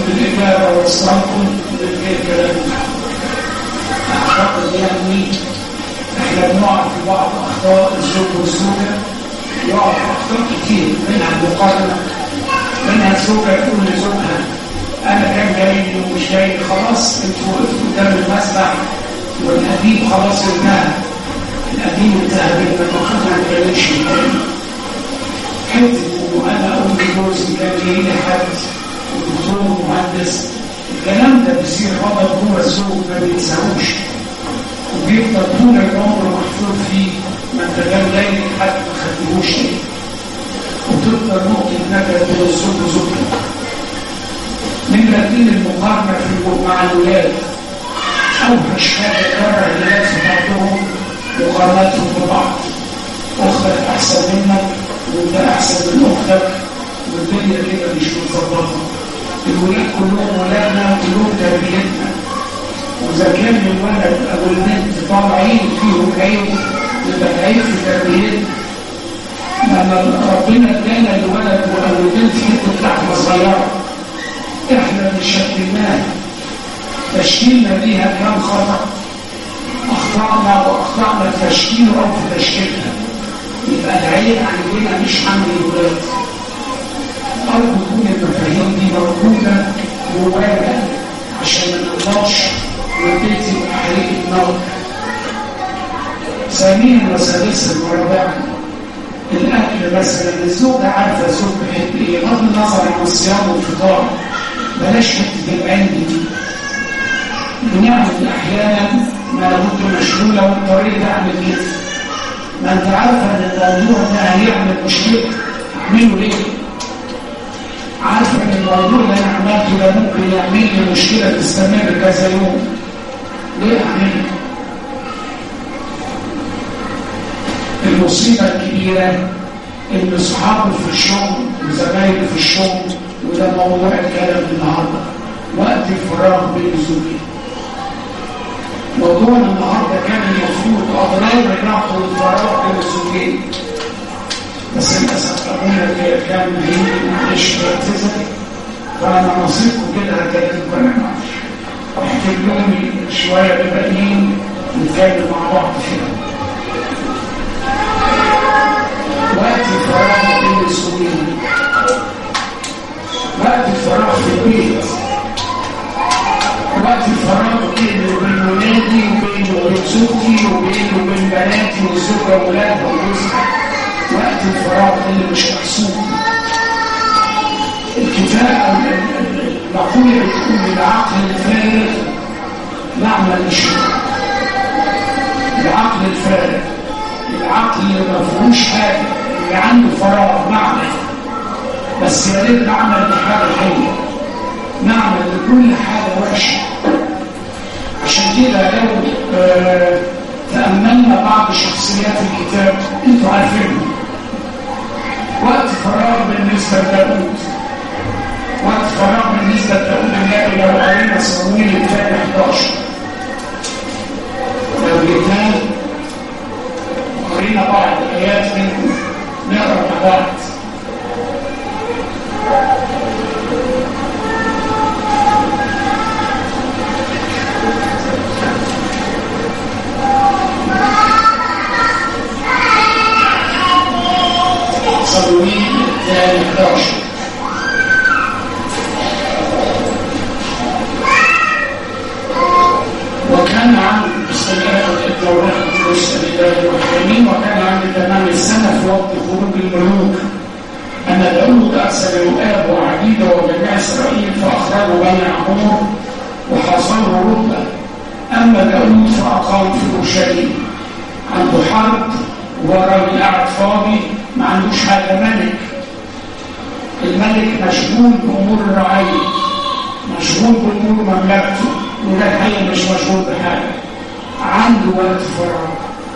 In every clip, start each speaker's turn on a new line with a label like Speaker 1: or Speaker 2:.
Speaker 1: الإجابة وصلكم بالغير كلام أعتقد يعني إحنا بنقع في بعض أخطاء الزوج والزوجة يقع في أخطاء كتير منها المقارنة منها الزوجة تقول لزوجها أنا كان جاي ومش جاي خلاص أنتوا وقفتوا قدام المسبح والقديم خلاص انتهى القديم انتهى بينا المفروض ما نتكلمش تاني حته وانا اقول لجوزي كان جاي لي حد ودكتور مهندس الكلام ده بيصير غضب جوه الزوج ما بينساهوش وبيفضل طول العمر محفور فيه ما انت كان جاي لك حد ما خدتهوش ليه وتفضل نقطه نكد بين الزوج وزوجته من اتنين المقارنه في مع الولاد اوحش حاجه تكرر الولاد في بعضهم مقارنتهم ببعض اختك احسن منك وانت احسن من اختك والدنيا كده مش متظبطه الولاد كلهم ولادنا وكلهم تربيتنا واذا كان الولد او البنت طالعين فيهم عيب يبقى العيب في تربيتنا لما ربنا ادانا الولد او البنت حته لحمه صغيره احنا اللي شكلناها تشكيلنا ليها كان خطا اخطانا واخطانا في تشكيله او في تشكيلها يبقى العيب عندنا مش عند الولاد او تكون المفاهيم دي موجوده جوانا عشان ما نقدرش والبيت يبقى حريقه نار ثانيا وثالثا ورابعا الاكل مثلا الزوجه عارفه الزوج بيحب ايه بغض النظر عن الصيام والفطار بلاش حته العين دي بنعمل احيانا ما لابد مشغوله والطريق اعمل كده ما انت عارفه ان الموضوع ده هيعمل مشكله اعمله ليه؟ عارفه ان الموضوع اللي انا عملته ده ممكن يعمل لي مشكله تستمر كذا يوم ليه اعمله؟ المصيبه الكبيره ان اصحابه في الشغل وزمايله في الشغل وده موضوع الكلام النهارده وقت الفراغ بين الزوجين موضوعنا النهارده كان المفروض اضرار الراحه والفراغ بين الزوجين بس للاسف ابونا كان هيجي معلش بعتذر فانا نصيبكم كده هكلمكم انا معلش احكي لهم شويه بباقيين نتكلم مع بعض فيها وقت الفراغ بين الزوجين وقت الفراغ في البيت وقت الفراغ بيني وبين ولادي وبيني وبين زوجتي وبيني وبين بناتي والزوجة وولادها وجوزها وقت الفراغ اللي مش محسوب الكتاب المقولة بتقول العقل الفارغ نعمل الشيء العقل الفارغ العقل اللي ما فيهوش حاجة اللي عنده فراغ نعمل بس يا ريت نعمل لحاجة حلوة نعمل لكل حاجة وحشة عشان كده لو آه تأملنا بعض شخصيات الكتاب انتوا عارفينهم وقت فراغ بالنسبة لداود وقت فراغ بالنسبة لداود النبي لو قرينا صمويل الثاني 11 لو جيتنا قرينا بعض الآيات منه نقرا مع بعض صمويل الثاني 11 وكان عن مستمعات التوراة بالنسبة لله والحكمين وكان عند تمام السنة في وقت خروج الملوك أن داود أرسل يؤاب وعبيده وجميع إسرائيل فأخرجوا بني عمور وحاصروا رتبة أما داود فأقام في أورشليم عنده حرب وراجل قاعد فاضي ما عندوش حاجة ملك الملك مشغول بأمور الرعية مشغول بأمور مملكته وده الحقيقة مش مشغول بحاجة عنده وقت فراغ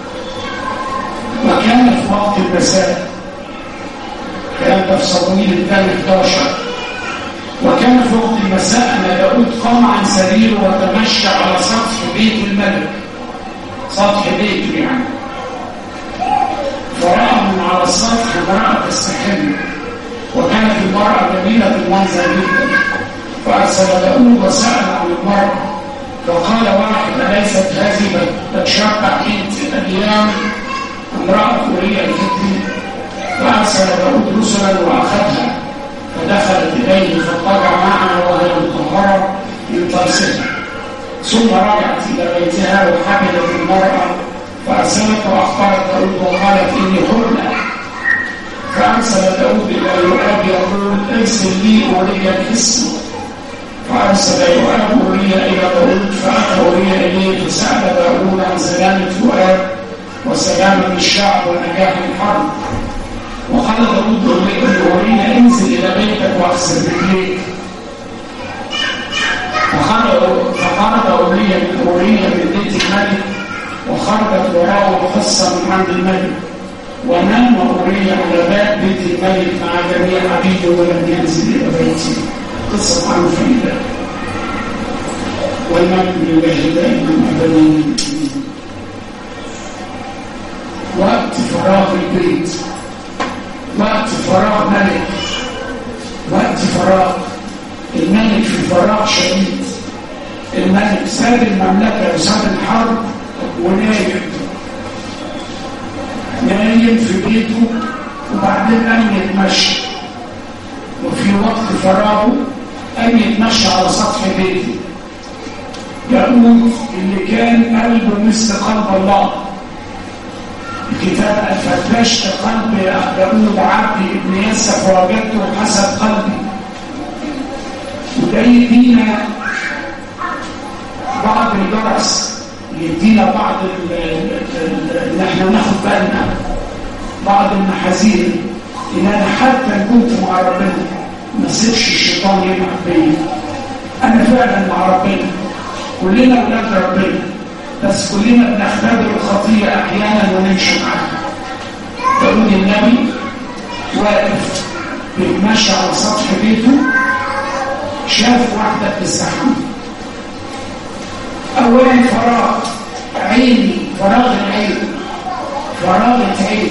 Speaker 1: وكان في وقت المساء الكلام ده في صمويل الثاني 11 وكان في وقت المساء ان داود قام عن سريره وتمشى على سطح بيت الملك سطح بيته يعني فرأى من على السطح امرأة تستحم وكانت المرأة جميلة المنظر جدا فأرسل داود وسأل عن المرأة فقال واحد أليست هذه بتشرع بنت أيام امرأة كورية الفتي فأرسل داود رسلا وأخذها فدخلت إليه فاضطجع معها وهي مطهرة من طرسها ثم رجعت إلى بيتها وحملت المرأة فأرسلت وأخبرت داود وقالت إني حرة فأرسل داود إلى يؤاب يقول ارسل لي أولي الاسم فأرسل يؤاب أولي إلى داود فأتى أولي إليه فسأل داود عن سلامة يؤاب وسلامة الشعب ونجاح الحرب وقال داود لأولي انزل إلى بيتك وأغسل رجليك فخرج أولي أولي من بيت الملك وخرجت وراءه قصة من عند الملك ونام أولي على باب بيت الملك مع جميع عبيده ولم ينزل إلى بيته قصة عن فريدة والملك لله دائما أبدا وقت فراغ البيت وقت فراغ ملك وقت فراغ الملك في فراغ شديد الملك ساب المملكة وساب الحرب ونايم نايم في بيته وبعدين قام يتمشى وفي وقت فراغه قام يتمشى على سطح بيته يقول اللي كان قلبه مثل قلب الله الكتاب قال فتشت قلب داود عبدي ابن يسف ووجدته حسب قلبي وده يدينا بعض الجرس يدينا بعض ان احنا ناخد بالنا بعض المحاذير ان انا حتى كنت مع ربنا ما سيبش الشيطان يلعب بيا انا فعلا مع ربنا كلنا اولاد ربنا بس كلنا بنختبر الخطيه احيانا ونمشي معاها داود النبي واقف بيتمشى على سطح بيته شاف واحده بتستحمل اولا فراغ عيني فراغ العين فراغة عين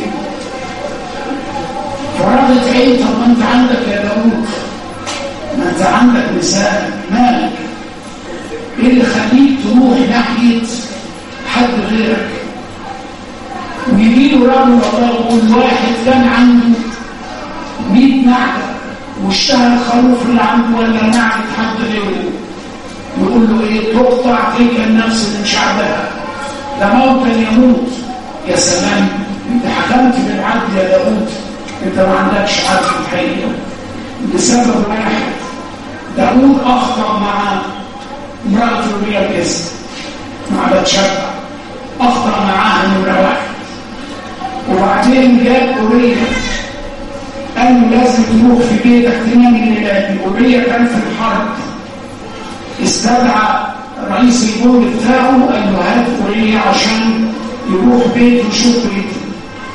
Speaker 1: فراغة عين طب ما انت عندك يا داوود ما انت عندك نساء مالك ايه اللي خليك تروح ناحية حد غيرك ويجيله رجل الله يقول واحد كان عنده 100 نعجة واشتهى الخروف اللي عنده ولا نعجة حد غيره يقول له ايه تقطع تلك النفس من شعبها لموتا يموت يا سلام انت حكمت بالعدل يا داود انت ما عندكش عدل في الحقيقه لسبب واحد داود اخطا مع امراه وريا الاسم مع بتشبع اخطا معاها نمره واحد وبعدين جاب اوريا قال له لازم تروح في بيتك تنام الليله اوريا كان في الحرب استدعى رئيس الجول بتاعه قال له هات اوريا عشان يروح بيته يشوف بيته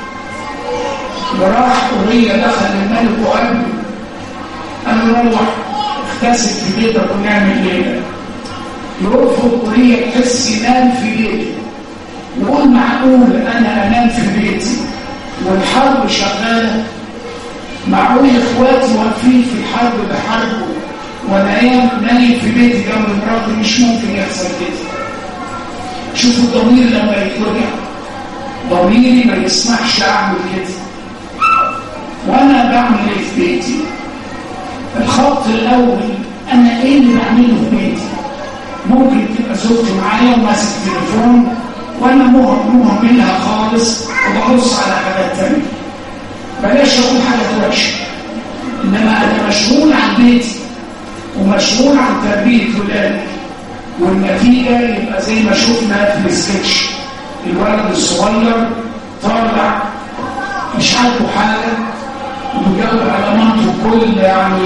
Speaker 1: وراح اوريا دخل الملك وقال له قال له روح اغتسل في بيتك ونعمل ليله يرفض اوريا تحس ينام في بيته يقول معقول انا انام في بيتي والحرب شغاله معقول اخواتي واقفين في الحرب بحربوا وانا نايم في بيتي جنب مراتي مش ممكن يحصل كده شوفوا الضمير لما يتوجع ضميري ما يسمحش اعمل كده وانا بعمل ايه في بيتي الخط الاول انا ايه اللي بعمله في بيتي ممكن تبقى زوجتي معايا وماسك تليفون وانا مهملها خالص وببص على حاجات تانية بلاش اقول حاجه وحشه انما انا مشغول عن بيتي ومشغول عن تربيه ولادي والنتيجه يبقى زي ما شفنا في السكتش الولد الصغير طالع مش عاجبه حاجه وبيجاوب على مامته كل يعني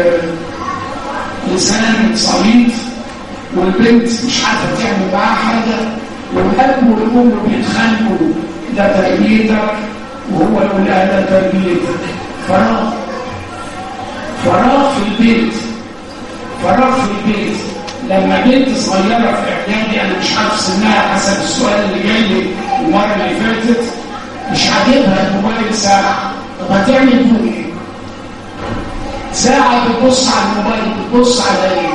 Speaker 1: لسان صليط والبنت مش عارفه تعمل معاه حاجه والاب والام بيتخانقوا ده تربيتك وهو يقول لها ده تربيتك فراغ فراغ في البيت فراغ في البيت لما بنت صغيره في اعدادي انا مش عارف سنها حسب السؤال اللي جاي لي المره اللي فاتت مش عاجبها الموبايل ساعه طب هتعمل بيه ايه؟ ساعة بتبص على الموبايل بتبص على ايه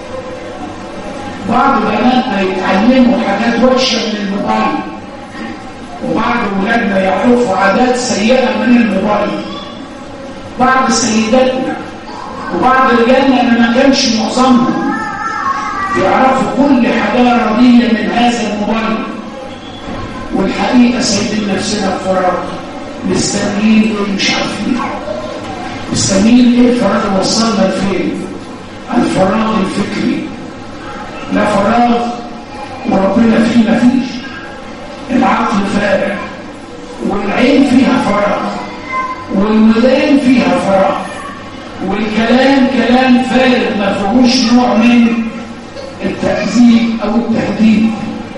Speaker 1: بعض بناتنا يتعلموا حاجات وحشة من الموبايل وبعض ولادنا يعرفوا عادات سيئة من الموبايل بعض سيداتنا وبعض رجالنا اللي ما كانش معظمهم يعرفوا كل حاجة ردية من هذا الموبايل والحقيقة سايبين نفسنا في فراغ مستنيين ايه مش عارفين مستنيين ايه الفراغ وصلنا لفين الفراغ الفكري لا فراغ وربنا فيه مفيش العقل فارغ والعين فيها فراغ والودان فيها فراغ والكلام كلام فارغ ما فيهوش نوع من التأذيب أو التهديد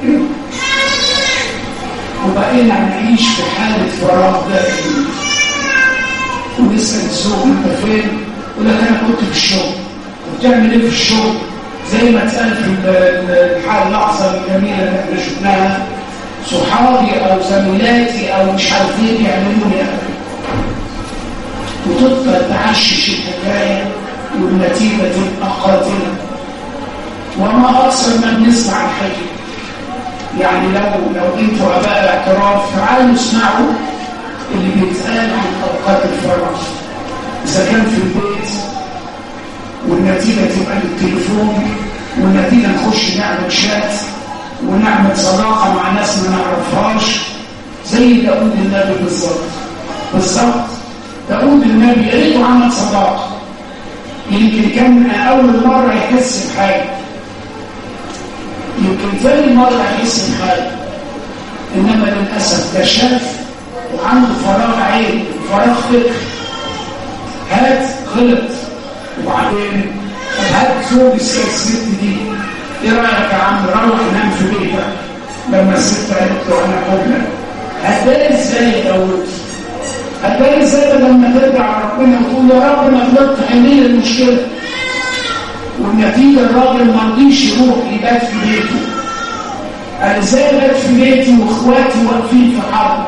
Speaker 1: وبقينا نعيش في حالة فراغ دائم ونسأل الزوج انت فين؟ يقول لك انا كنت في الشغل وبتعمل ايه في الشغل؟ زي ما اتقال في الحال اللحظة الجميلة اللي احنا شفناها صحابي او زميلاتي او مش عارف ايه بيعملوا لي وتفضل تعشش الحكاية والنتيجة تبقى قاتلة وما أكثر ما بنسمع الحكي يعني لو لو انتوا اباء الاعتراف تعالوا اسمعوا اللي بيتقال عن اوقات الفراغ اذا كان في البيت والنتيجه تبقى للتليفون والنتيجه نخش نعمل شات ونعمل صداقه مع ناس ما نعرفهاش زي داود النبي بالظبط بالظبط داود النبي يا ريته عمل صداقه يمكن كان اول مره يحس بحاجه يمكن ثاني مرة يحس بحاجة إنما للأسف ده شاف وعنده فراغ عين فراغ فكر هات غلط وبعدين طب هات زوج الست دي ايه رايك يا عم روح نام في بيتك لما الست قالت له انا قبلة هتلاقي ازاي يا داوود هتلاقي ازاي لما ترجع ربنا وتقول يا رب انا غلطت حلي المشكله والنتيجة الراجل ما رضيش يروح يبات في بيته قال ازاي بات في بيتي واخواتي واقفين في حرب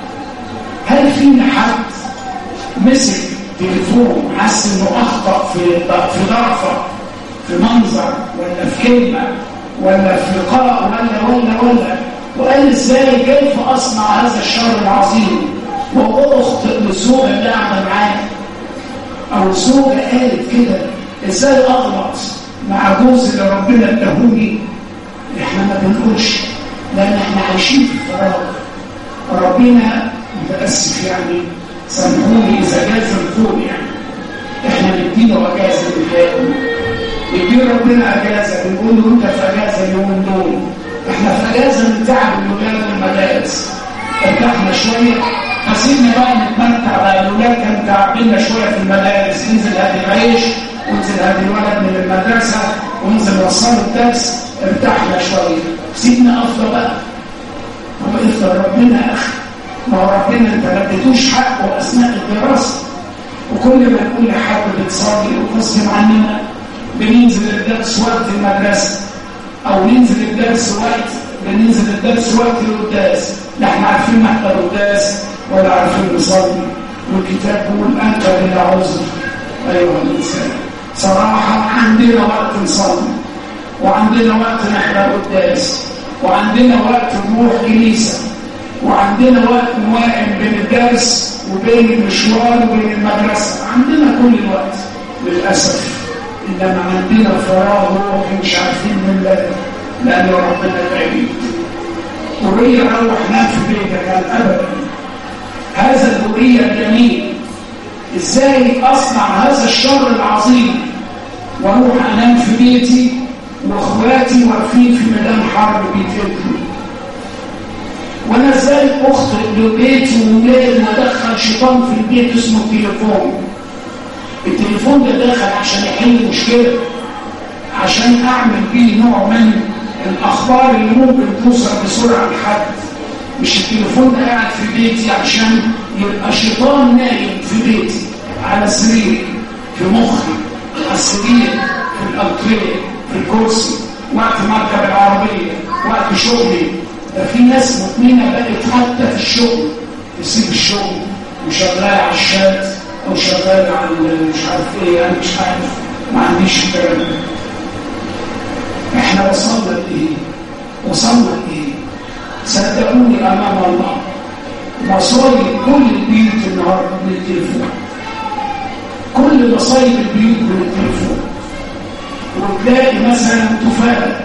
Speaker 1: هل فينا حد مسك تليفون حس انه اخطا في في ضعفه في منظر ولا في كلمه ولا في لقاء ولا ولا ولا وقال ازاي كيف اصنع هذا الشر العظيم واخطئ للزوجه اللي قاعده معايا او الزوجه قالت كده ازاي اغلط مع جوز اللي ربنا اداهوني احنا ما بنقولش لان احنا عايشين في فراغ ربنا متاسف يعني سامحوني اذا جاز القول يعني احنا نديله اجازه من حياتنا ندي ربنا اجازه بنقول له انت في اجازه اليومين دول احنا في اجازه من تعب الولاد والمدارس ارتحنا شويه فسيبنا بقى نتمتع بقى الولاد كانوا تعبنا شويه في المدارس ننزل هات العيش وانزل هات الولد من المدرسه وانزل وصل الدرس ارتحنا شويه سيبنا افضل بقى هو افضل ربنا يا اخي ما هو ربنا انت ما اديتوش حقه اثناء الدراسه وكل ما نقول لحد بتصلي وغصب عننا بننزل الدرس وقت المدرسه او ننزل الدرس وقت بننزل الدرس وقت القداس لا احنا عارفين نحضر القداس ولا عارفين نصلي والكتاب بيقول انت بلا عذر ايها الانسان صراحه عندنا وقت نصلي وعندنا وقت نحضر قداس وعندنا وقت نروح كنيسه وعندنا وقت نوائم بين الدرس وبين المشوار وبين المدرسه عندنا كل الوقت للاسف انما عندنا فراغ روحي مش عارفين من لا لان ربنا بعيد حريه روح نام في بيتك قال ابدا هذا الحريه الجميل ازاي اصنع هذا الشر العظيم واروح انام في بيتي واخواتي واقفين في ميدان حرب بيتقتلوا وانا ازاي اخطئ لبيتي وولادي وادخل شيطان في البيت اسمه التليفون التليفون ده داخل عشان يحل مشكله عشان اعمل بيه نوع من الاخبار اللي ممكن توصل بسرعه لحد مش التليفون ده قاعد في بيتي عشان يبقى شيطان نايم في بيتي على سريري في مخي على السرير في الارضيه في الكرسي وقت مركب العربيه وقت شغلي ده في ناس مؤمنه بقت حتى في الشغل تسيب الشغل وشغاله على الشات او شغال على مش عارف ايه انا مش عارف ما عنديش الكلام ده احنا وصلنا لايه وصلنا لايه صدقوني امام الله مصايب كل البيوت النهارده من التليفون كل مصايب البيوت من التليفون وتلاقي مثلا تفاح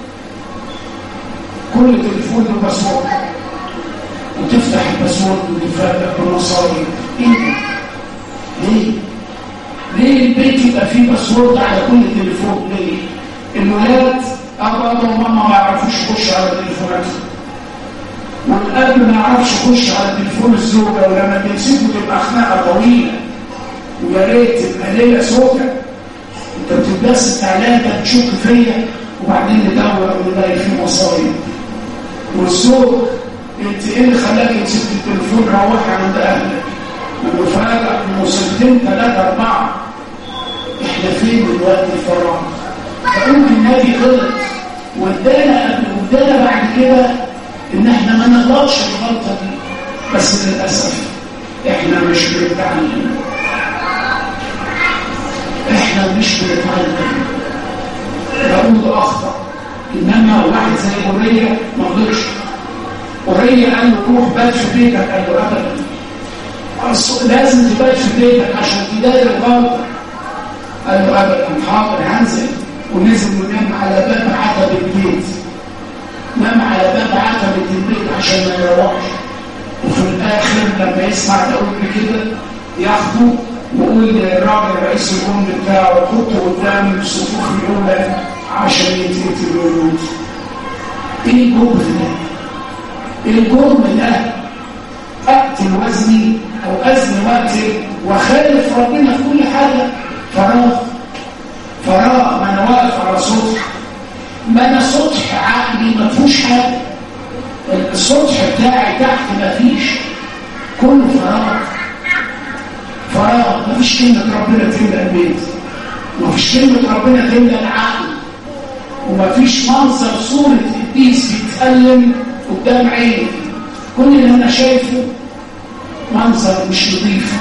Speaker 1: كل تليفون له باسورد وتفتح الباسورد وتفاجئ بمصايب ايه ده؟ ليه؟ ليه البيت يبقى فيه باسورد على كل تليفون ليه؟ الولاد ابا وماما ما يعرفوش يخشوا على تليفوناتهم والاب ما يعرفش يخش على تليفون الزوجه ولما تمسكه تبقى خناقه طويله ويا ريت تبقى ليله سودة انت بتتبس التعليق ده تشك فيا وبعدين ندور ونلاقي فيه مصايب والزوج انت ايه اللي خلاك تسيب التليفون روحي عند اهلك ومفاجأ موسمتين ثلاثة أربعة احنا فين دلوقتي الفراغ فقلت النادي غلط وادانا قبل وادانا بعد كده ان احنا ما نغلطش الغلطه دي بس للاسف احنا مش بنتعلم احنا مش بنتعلم داود اخطا انما واحد زي قريه ما غلطش قريه قال له روح بات في بيتك قال له ابدا لازم تبات في بيتك عشان تداري الغلطه قال له ابدا حاضر هنزل ونزل ونام على باب عتب البيت نام على باب عتبة البيت عشان ما يروحش وفي الآخر لما يسمع داود كده ياخده ويقول للراجل رئيس الجند بتاعه حطه قدام الصفوف الأولى عشان يتقتل ويموت. إيه الجرم ده؟ إيه الجرم ده؟ أقتل وزني أو أزن وقتي وخالف ربنا في كل حاجة فراغ فراغ ما أنا واقف على سطح ما انا سطح عقلي ما فيهوش حاجه السطح بتاعي تحت ما فيش كله فراغ فراغ ما فيش كلمه ربنا تملى البيت ما فيش كلمه ربنا تملى العقل وما فيش منظر صوره ابليس بيتكلم قدام عيني كل اللي انا شايفه منظر مش نظيف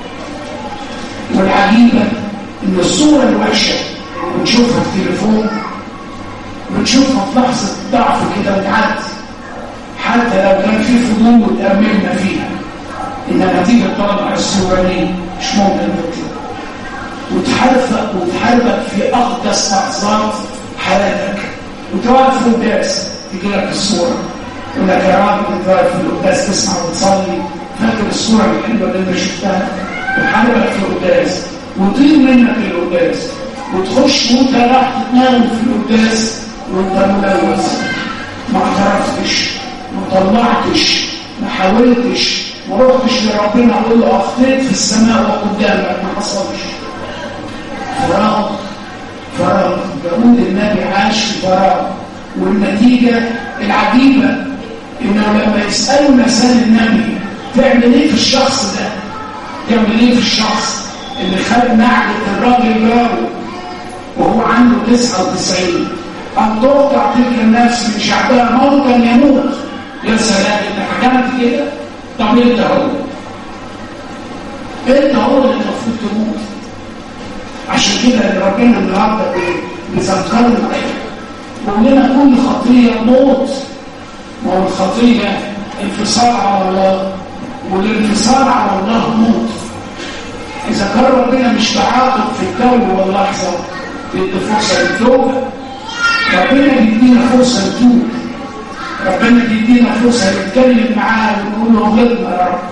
Speaker 1: والعجيبه ان الصوره الوحشه بنشوفها في التليفون بنشوفها في لحظة ضعف كده وتعدي حتى لو كان في فضول وتأملنا فيها إنما تيجي تطلع الصورة دي مش ممكن تطلع وتحرفك وتحاربك في أقدس لحظات حياتك وتقعد في القداس تجي لك الصورة يقول لك يا راجل انت واقف في القداس تسمع وتصلي فاكر الصورة الحلوة اللي انت شفتها وتحاربك في القداس وطير منك القداس وتخش وانت راح تتناول في القداس وانت ملوث ما اعترفتش ما طلعتش ما حاولتش ما رحتش لربنا اقول له اخطيت في السماء وقدامك ما حصلش فراغ فراغ داود النبي عاش في فراغ والنتيجة العجيبة انه لما يسألوا مسال النبي تعمل ايه في الشخص ده تعمل ايه في الشخص اللي خد نعجة الراجل جاره وهو عنده 99 أن تقطع تلك النفس من شعبها موتا يموت يا سلام انت حكمت كده طب انت هو انت هو اللي المفروض تموت عشان كده ربنا النهارده بيذكرنا بيقول لنا كل خطيه موت ما هو الخطيه انفصال على الله والانفصال على الله موت اذا كان ربنا مش تعاقب في الكون واللحظه بيدي فرصه للتوبه ربنا بيدينا فرصة نتوب ربنا بيدينا فرصة نتكلم معاه ونقول له غلطنا يا رب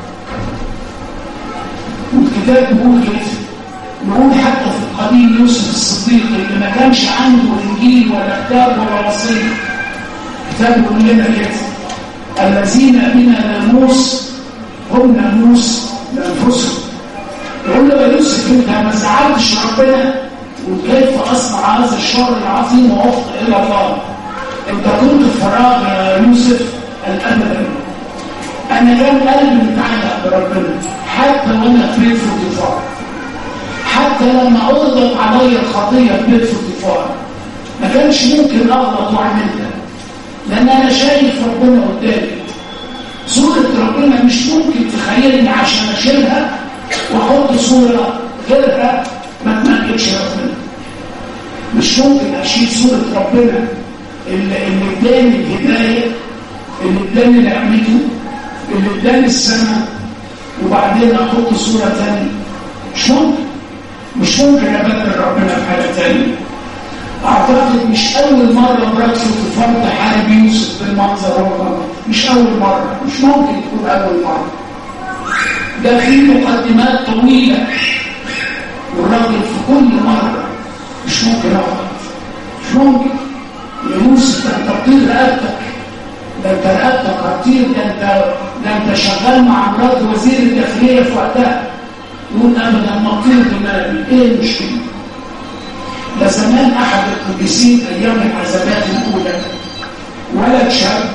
Speaker 1: والكتاب بيقول كده نقول حتى في القديم يوسف الصديق اللي ما كانش عنده انجيل ولا كتاب ولا وصيه الكتاب بيقول لنا كده الذين بنا ناموس هم ناموس لانفسهم يقول له يا يوسف انت ما زعلتش ربنا وكيف أصنع هذا الشر العظيم وأخطئ إلى الله أنت كنت في فراغ يا يوسف الأبدا أنا كان قلبي متعلق بربنا حتى وأنا في بيت فوتيفار حتى لما أغضب علي الخطية في بيت فوتيفار ما كانش ممكن أغلط وأعملها لأن أنا شايف ربنا قدامي صورة ربنا مش ممكن تخيلني عشان أشيلها واحط صوره غيرها ما تملكش ربنا مش ممكن اشيل صوره ربنا اللي اللي اداني الهدايه اللي اداني نعمته اللي اداني السماء وبعدين احط صوره ثانيه مش ممكن مش ممكن ابدل ربنا في حاجه ثانيه اعتقد مش اول مره بركزوا في فرد حارب يوسف بالمنظر هو مش اول مره مش ممكن تكون اول مره ده في مقدمات طويله والراجل في كل مره مش ممكن اغلط مش ممكن يا يوسف ده انت بتطير رقبتك ده انت رقبتك هتطير ده انت ده انت شغال مع مرات وزير الداخليه في وقتها يقول ابدا ما تطير دماغي ايه المشكله؟ ده زمان احد القديسين ايام العذابات الاولى ولد شاب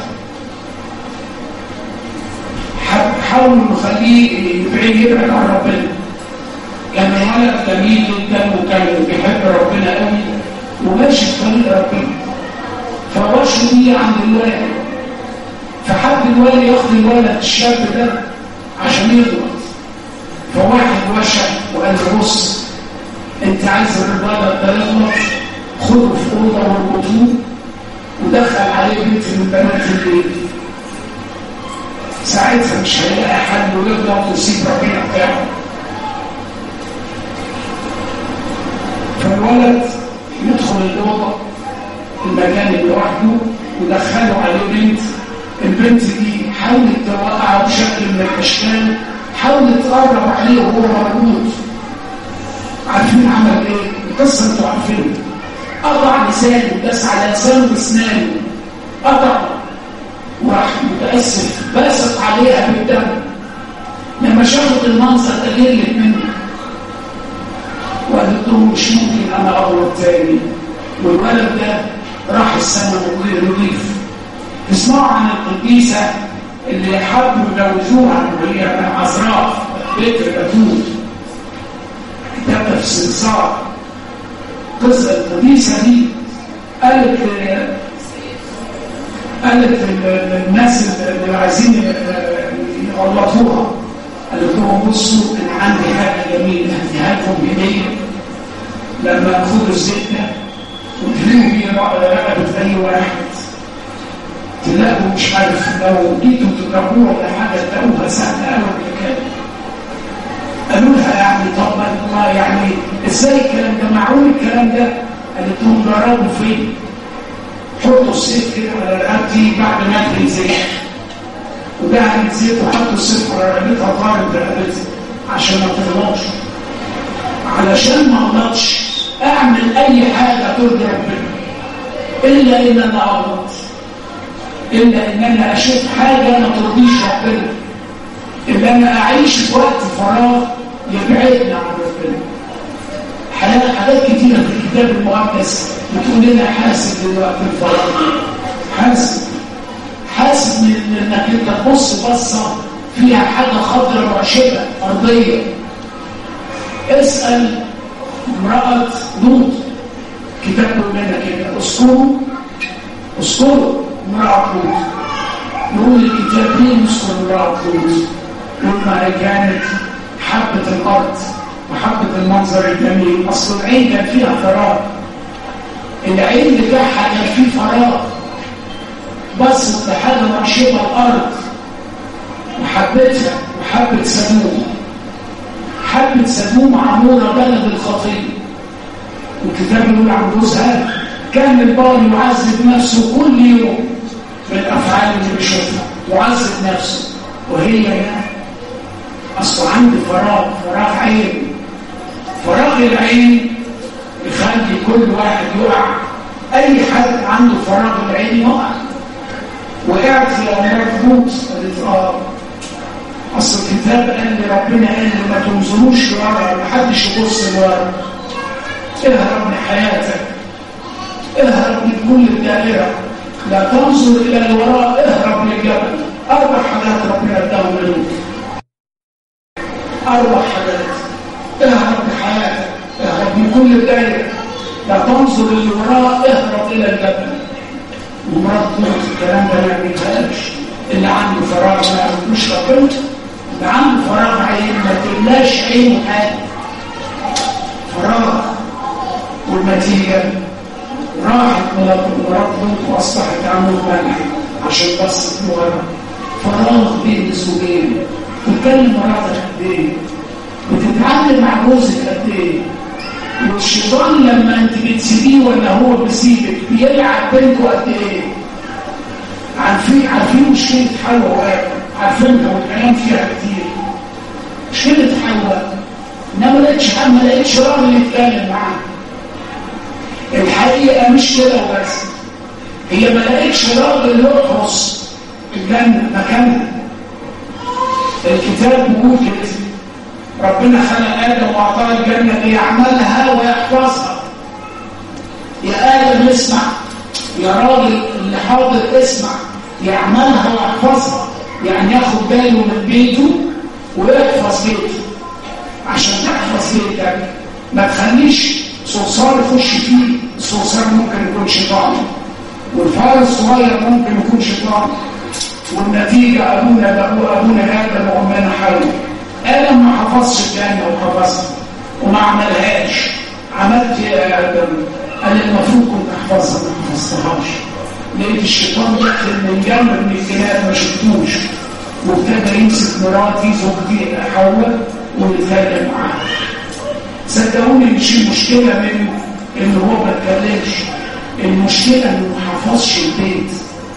Speaker 1: حاولوا نخليه يبعد يبعد عن ربنا كان ولد جميل جدا وكان بيحب ربنا قوي وماشي في طريق ربنا فوشه دي عند الوالد فحب الوالد ياخد الولد الشاب ده عشان يغلط فواحد وشك وقال له بص انت عايز الولد ده يغلط خده في اوضه واربطوه ودخل عليه بنت من بنات البيت ساعتها مش هيلاقي حد ويغلط ويسيب ربنا بتاعه فالولد يدخل الأوضة المكان اللي لوحده ودخلوا عليه بنت البنت دي حاولت توقعه بشكل من الأشكال حاولت تقرب عليه وهو مربوط عارفين عمل ايه؟ القصة انتوا عارفين قطع لسانه داس على لسانه واسنانه قطع وراح متأسف باسط عليها بالدم لما شافت المنظر ده جلت منه وقالت له مش ممكن انا اغلط تاني والولد ده راح السماء نضيف اسمعوا عن القديسه اللي حبوا يجوزوها وهي من عذراء بيت البتول كتابه في سمسار قصه القديسه دي قالت قالت للناس اللي عايزين يغلطوها قالت لهم بصوا انا عندي حاجه جميله هديها لكم هديه لما خدوا الزيت ده وتلاقوا بيه رقبه اي واحد تلاقوا مش عارف لو جيتوا تجربوها ولا حاجه تلاقوها سهله قوي الحكايه قالوا لها يعني طب ما يعني ازاي الكلام ده معقول الكلام ده قالت لهم جربوا فين حطوا السيف كده على رقبتي بعد ما ادري زيت ودهنت زيت وحطوا السيف على رقبتها طارت رقبتي عشان ما تغلطش علشان ما اغلطش اعمل اي حاجه ترضي ربنا الا ان انا اغلط الا ان انا اشوف حاجه ما ترضيش ربنا ان انا اعيش في وقت فراغ يبعدنا عن ربنا حاجات حاجات كتيره في الكتاب المقدس بتقول لنا حاسب دلوقتي الفراغ حاسب حاسب من انك انت تبص بصه فيها حاجه خضراء راشده ارضيه اسال امراه لوط كتاب لنا كده اذكروا اذكروا امراه لوط يقول الكتاب ليه نذكر امراه لوط يقول ما كانت حبه الارض وحبه المنظر الجميل اصل العين كان فيها فراغ العين بتاعها كان فيه فراغ بصت لحاجه راشده الارض وحبتها وحبت سموم حبة سموم عمورة بلد الخطية والكتاب يقول عن جوزها كان البار يعذب نفسه كل يوم بالأفعال اللي بيشوفها يعذب نفسه وهي يعني أصل عندي فراغ فراغ عين فراغ العين يخلي كل واحد يقع أي حد عنده فراغ العين يقع وقعت في أمراض موت قالت آه اصل الكتاب قال لي ربنا قال لي ما تنظروش لورا ما حدش يبص لورا اهرب من حياتك اهرب من كل الدائره لا تنظر الى الوراء اهرب للجبل اربع حاجات ربنا اداهم لك اربع حاجات اهرب من حياتك اهرب من كل الدائره لا تنظر للوراء اهرب الى الجبل ومرات موت الكلام ده ما يعملهاش اللي عنده فراغ ما يعملوش ربنا ده عنده فراغ عين ما تملاش عينه حاجه فراغ والنتيجه راحت مرات واصبحت عمود ملح عشان بصت لورا فراغ بين الزوجين تتكلم مراتك قد ايه بتتعامل مع جوزك قد ايه والشيطان لما انت بتسيبيه ولا هو بيسيبك بيلعب بينكم قد ايه عارفين عارفين مشكله حواء عارفينها والكلام فيها كتير مشكله حواء انما ما لقيتش ما لقيتش راجل يتكلم معاه الحقيقه مش كده وبس هي ما لقيتش راجل يرقص الجنه مكانها الكتاب بيقول كده ربنا خلق ادم واعطاه الجنه ليعملها ويحفظها يا ادم اسمع يا راجل اللي حاضر اسمع يعملها ويحفظها يعني ياخد باله من بيته ويحفظ بيته عشان تحفظ بيتك ما تخليش صرصار يخش فيه الصرصار ممكن يكون شيطان والفار الصغير ممكن يكون شيطان والنتيجه ابونا ابونا ابونا ادم وامنا حواء ادم ما حفظش الجنه وحفظها وما عملهاش عملت يا ادم قال المفروض كنت احفظها ما حفظتهاش لقيت الشيطان داخل من جنب من الجنات ما شفتوش وابتدى يمسك مراتي زوجتي حواء ويتكلم معاها صدقوني مش المشكله منه ان هو ما اتكلمش المشكله انه ما حفظش البيت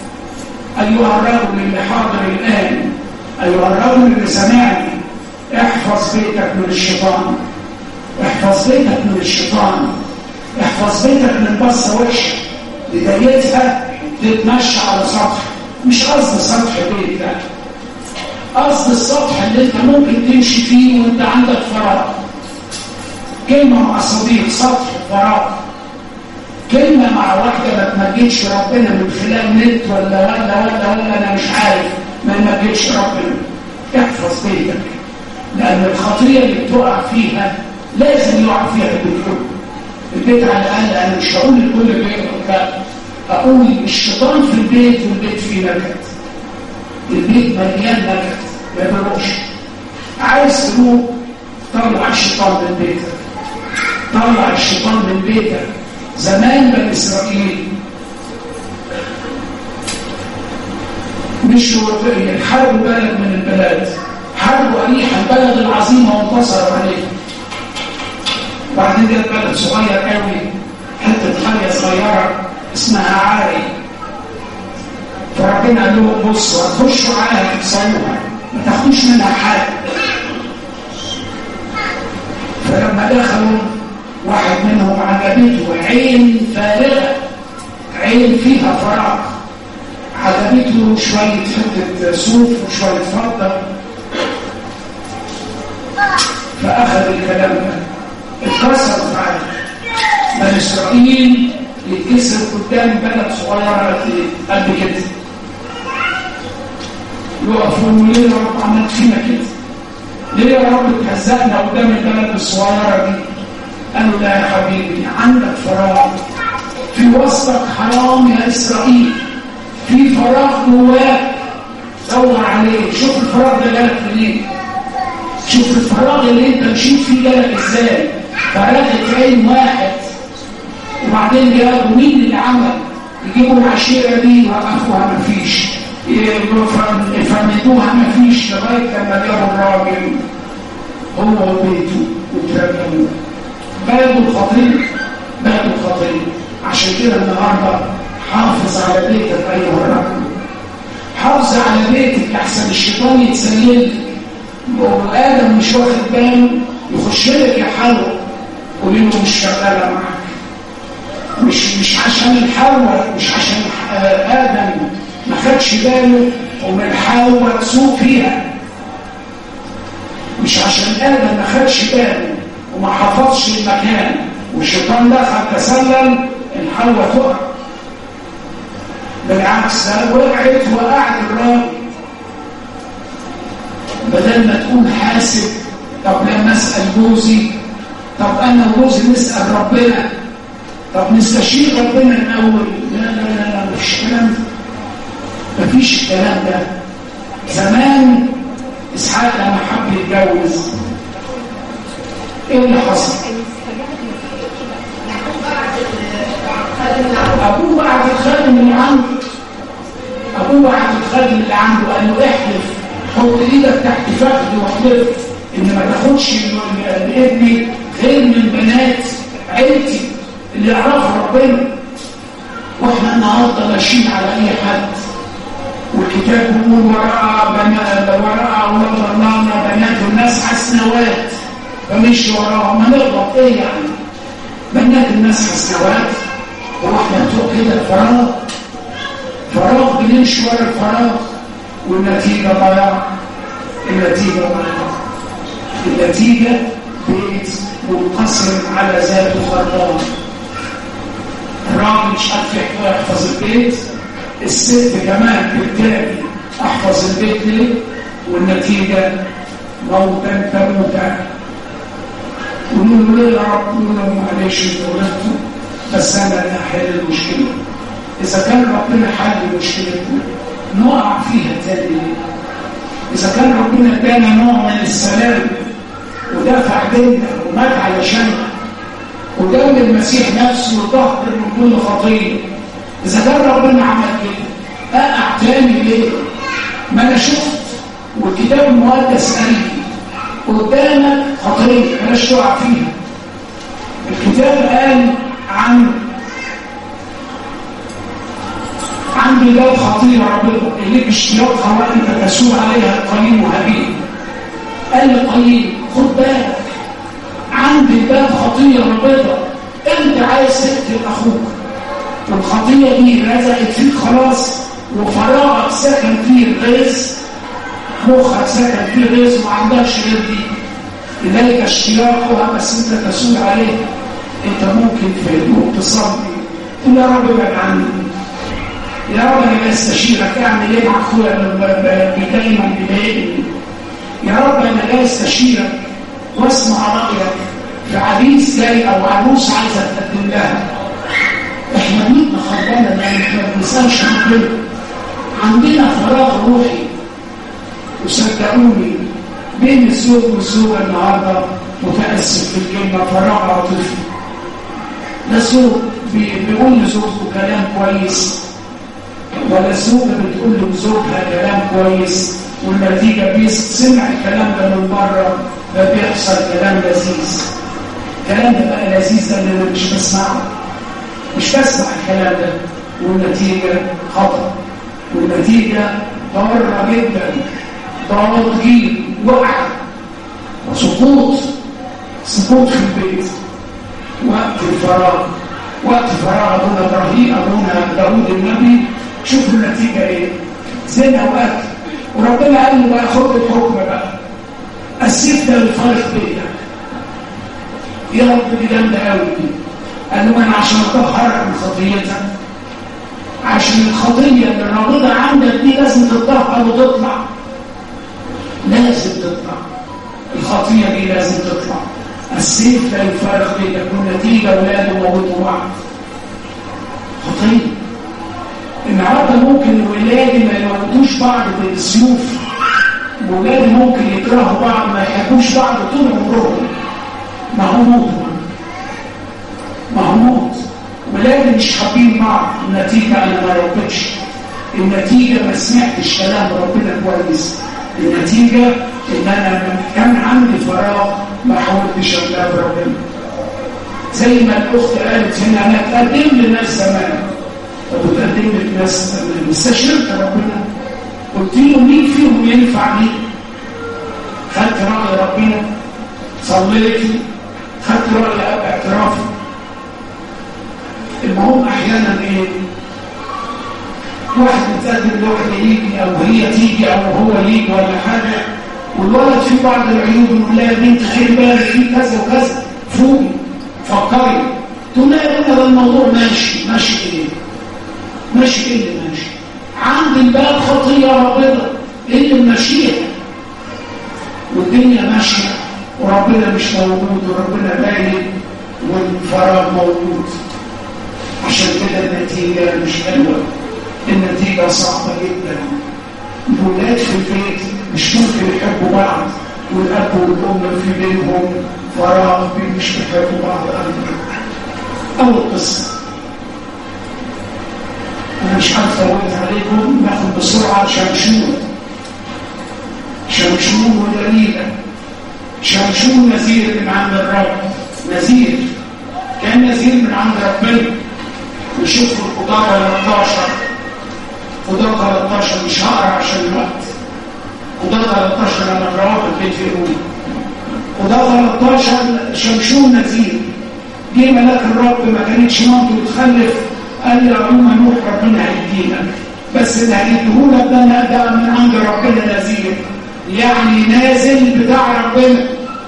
Speaker 1: ايها الرجل اللي حاضر الان ايها الرجل اللي سمعني احفظ بيتك من الشيطان احفظ بيتك من الشيطان احفظ بيتك من بصه وحشه بدايتها تتمشى على سطح مش قصد سطح بيت لا قصد السطح اللي انت ممكن تمشي فيه وانت عندك فراغ كلمة مع صديق سطح فراغ كلمة مع واحدة ما تمجدش ربنا من خلال نت ولا ولا ولا ولا انا مش عارف ما يمجدش ربنا احفظ بيتك لأن الخطية اللي بتقع فيها لازم يقع فيها البيت كله البيت على الأقل أنا مش هقول لكل بيت لا أقول الشيطان في البيت والبيت فيه نكد البيت مليان نكد ما بيروحش عايز تروح طلع الشيطان من بيتك طلع الشيطان من بيتك زمان بني إسرائيل مشوا يحاربوا بلد من البلاد حاربوا أريحا البلد العظيمة وانتصروا عليها وبعدين جت بلد صغير قوي حتة قرية صغيرة اسمها عاري فربنا قال لهم بصوا هتخشوا عليها تكسروها ما تاخدوش منها حاجة فلما دخلوا واحد منهم عجبته عين فارغة عين فيها فراغ عجبته شوية حتة صوف وشوية فضة فأخذ الكلام ده اتكسر معاه بني إسرائيل يتكسر قدام بلد صغيرة قد كده يقفوا ليه يا رب عملت فينا كده؟ ليه يا رب تهزقنا قدام البلد الصغيرة دي؟ قالوا لا يا حبيبي عندك فراغ في وسطك حرام يا إسرائيل في فراغ جواك دور عليه شوف الفراغ ده جالك منين شوف الفراغ اللي انت مشيت فيه جالك ازاي فرقت عين واحد وبعدين جابوا مين اللي عمل يجيبوا العشيره دي يوقفوها مفيش يفندوها مفيش لغايه لما جابوا الراجل هو وبيته وترجموه بلده الخطير بلده الخطير عشان كده النهارده حافظ على بيتك ايها الرجل حافظ على بيتك احسن الشيطان يتسلل وادم مش واخد باله يخش لك يا حلوه قولي له مش شغاله معاك مش مش عشان الحواء مش عشان ادم ما خدش باله ومن حواء سوق فيها مش عشان ادم ما خدش باله وما حفظش المكان والشيطان دخل تسلل الحواء تقع بالعكس وقعت وقعت الراجل بدل ما تكون حاسب طب لما اسال جوزي طب انا وجوزي نسال ربنا طب نستشير ربنا الاول لا لا لا لا مفيش الكلام ده مفيش الكلام ده زمان اسحاق لما حب يتجوز ايه اللي حصل ابوه بعد الخادم اللي عنده ابوه بعد الخادم اللي عنده قال له احلف حط ايدك تحت فخذي واحلف ان ما تاخدش لابني غير من بنات عيلتي اللي يعرفوا ربنا واحنا النهارده ماشيين على اي حد والكتاب بيقول وراء بنات وراء اولاد الله بنات الناس حسنوات فمشي وراهم ما نغلط ايه يعني بنات الناس حسنوات هو احنا بتوع كده فراغ فراغ بنمشي ورا الفراغ والنتيجه ضياع النتيجه ضياع النتيجه بيت منقسم على ذاته خربان الراجل مش عارف يحفظ البيت الست كمان بالتالي احفظ البيت ليه والنتيجه موتا تموتا قولوا له ليه يا رب قولوا له معلش ولادته بس انا اللي احل المشكله اذا كان ربنا حل مشكلتنا نقع فيها تاني ليه اذا كان ربنا ادانا نوع من السلام ودفع ديننا ومات علشاننا ودول المسيح نفسه وطهر من كل خطيه اذا كان ربنا عمل كده اقع تاني ليه ما انا شفت والكتاب المقدس قال لي قدامك خطيه بلاش تقع فيها الكتاب قال عن عن بلاد خطيره ربنا اللي اشتياقها وانت تسوق عليها القليل وهابيل قال لقليل خد بالك عندي باب خطيه ربنا انت عايز تقتل اخوك والخطيه دي لزقت فيك خلاص وفراغك سكن فيه الغيظ مخك سكن فيه غيظ ما عندكش غير دي لذلك اشتياقها بس انت تسوق عليها انت ممكن في هدوء تصلي تقول يا رب ابعد عني يا رب انا جاي استشيرك اعمل ايه مع اخويا دايما بيضايقني يا رب انا جاي استشيرك واسمع رايك في عريس جاي او عروس عايزه تقدم لها احنا بنبقى خربانه لان احنا ما بنسالش ربنا عندنا فراغ روحي وصدقوني بين الزوج والزوجه النهارده متاسف في الكلمه فراغ عاطفي لا الزوج بيقول لزوجته كلام كويس ولا الزوجه بتقول لزوجها كلام كويس والنتيجه بيسمع الكلام ده من بره ده بيحصل كلام لذيذ الكلام ده بقى لذيذ ده اللي انا مش بسمعه مش بسمع الكلام ده والنتيجه خطا والنتيجه ضاره جدا ضوضين وقع وسقوط سقوط في البيت وقت الفراغ وقت فراغ ابونا ابراهيم ابونا داوود النبي شوفوا النتيجه ايه زنا وقت وربنا قال له بقى خد الحكم بقى السيف ده الفارق بيتك يا رب دي جامده قوي دي قال له انا عشان اطهرك من خطيتك عشان الخطيه اللي رابطه عندك دي لازم تطهر وتطلع لازم تطلع الخطيه دي لازم تطلع السيف لا يفارق بينك والنتيجه ولاده موتوا بعض خطيه النهارده ممكن ولادي ما يموتوش بعض بالسيوف ولادي ممكن يكرهوا بعض ما يحبوش بعض طول عمرهم ما هو موت ما هو موت ولادي مش حابين بعض النتيجه انا ما ربيتش النتيجه ما سمعتش كلام ربنا كويس النتيجه ان انا كان عندي فراغ ما حاولتش الاقي ربنا زي ما الاخت قالت هنا انا اتقدم لناس زمان طب اتقدم لك ناس زمان استشرت ربنا قلت له مين فيهم ينفع مين خدت راي ربنا صليت خدت راي اب اعترافي المهم احيانا ايه واحد متقدم لواحده يجي او هي تيجي او هو يجي ولا حاجه والولد في بعض العيوب يقول لها يا بنت خير بالك في كذا وكذا فوقي فكري تقول لها يا ده الموضوع ماشي ماشي ايه ماشي ايه اللي ماشي عند الباب خطيه ربنا ايه اللي ماشيه والدنيا ماشيه وربنا مش موجود وربنا باين والفراغ موجود عشان كده النتيجه مش حلوه النتيجه صعبه جدا الولاد في البيت مش ممكن يحبوا بعض والاب والام في بينهم فراغ مش بيحبوا بعض ابدا اول قصه انا مش عارف اقول عليكم ناخد بسرعه شمشون شمشون ودليله شمشون نذير من عند الرب نذير كان نذير من عند ربنا نشوف القضاء 13 قضاء 13 مش هقرا عشان الوقت قضاء 13 انا قرأت البيت يقول قضاء 13 شمشون نذير جه ملاك الرب ما كانتش مامته بتخلف قال لي يا أم نوح ربنا هيدينا بس اللي هيديهولك ده ده من عند ربنا نذير يعني نازل بتاع ربنا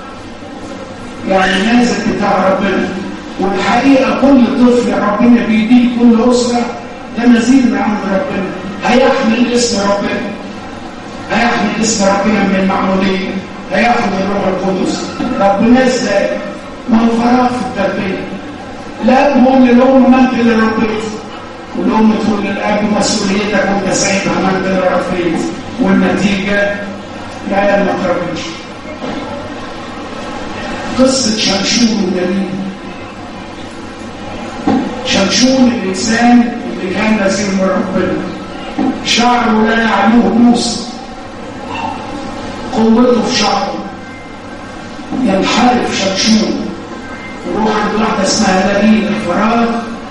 Speaker 1: يعني نازل بتاع ربنا والحقيقة كل طفل ربنا بيديه كل أسرة ده نذير من عند ربنا هيحمل اسم ربنا هيحمل اسم ربنا من المعمودية هياخد الروح القدس ربنا ازاي؟ ما هو فراغ في التربية الاب هو اللي الام ما انت اللي ربيت والام تقول للاب مسؤوليتك وانت سايبها ما انت اللي ربيت والنتيجه العيال ما تربيش قصه شمشون ودليل شمشون الانسان اللي كان نزيل من ربنا شعره لا يعلوه موسى قوته في شعره ينحرف شمشون وروح عند واحدة اسمها لبيب فراغ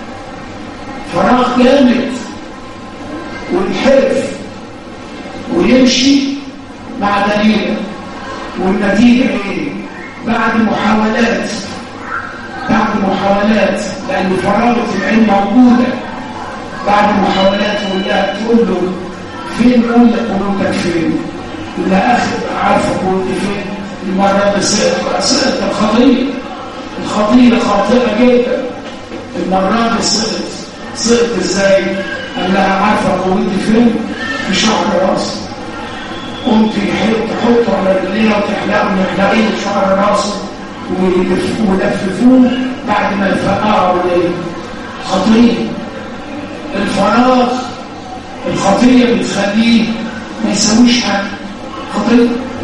Speaker 1: فراغ جامد وينحرف ويمشي مع دليل والنتيجة ايه؟ بعد محاولات بعد محاولات لأن فراغة العلم موجودة بعد محاولات ولا تقول له فين قول لك قلوبك فين؟ لا أخذ عارفة قلوبي فين؟ المرة دي سقط سقط الخطية الخطية خاطئة جدا المرة دي سقط سقط ازاي؟ قال لها عارفة قوتي فين؟ في شعر راسي قمت تحطه على رجليها وتحلقه ويحلقيه في شعر راسه ويلففوه بعد ما يفقعوا عليه خطية الفراغ الخطية بتخليه ما يسويش حاجة خطية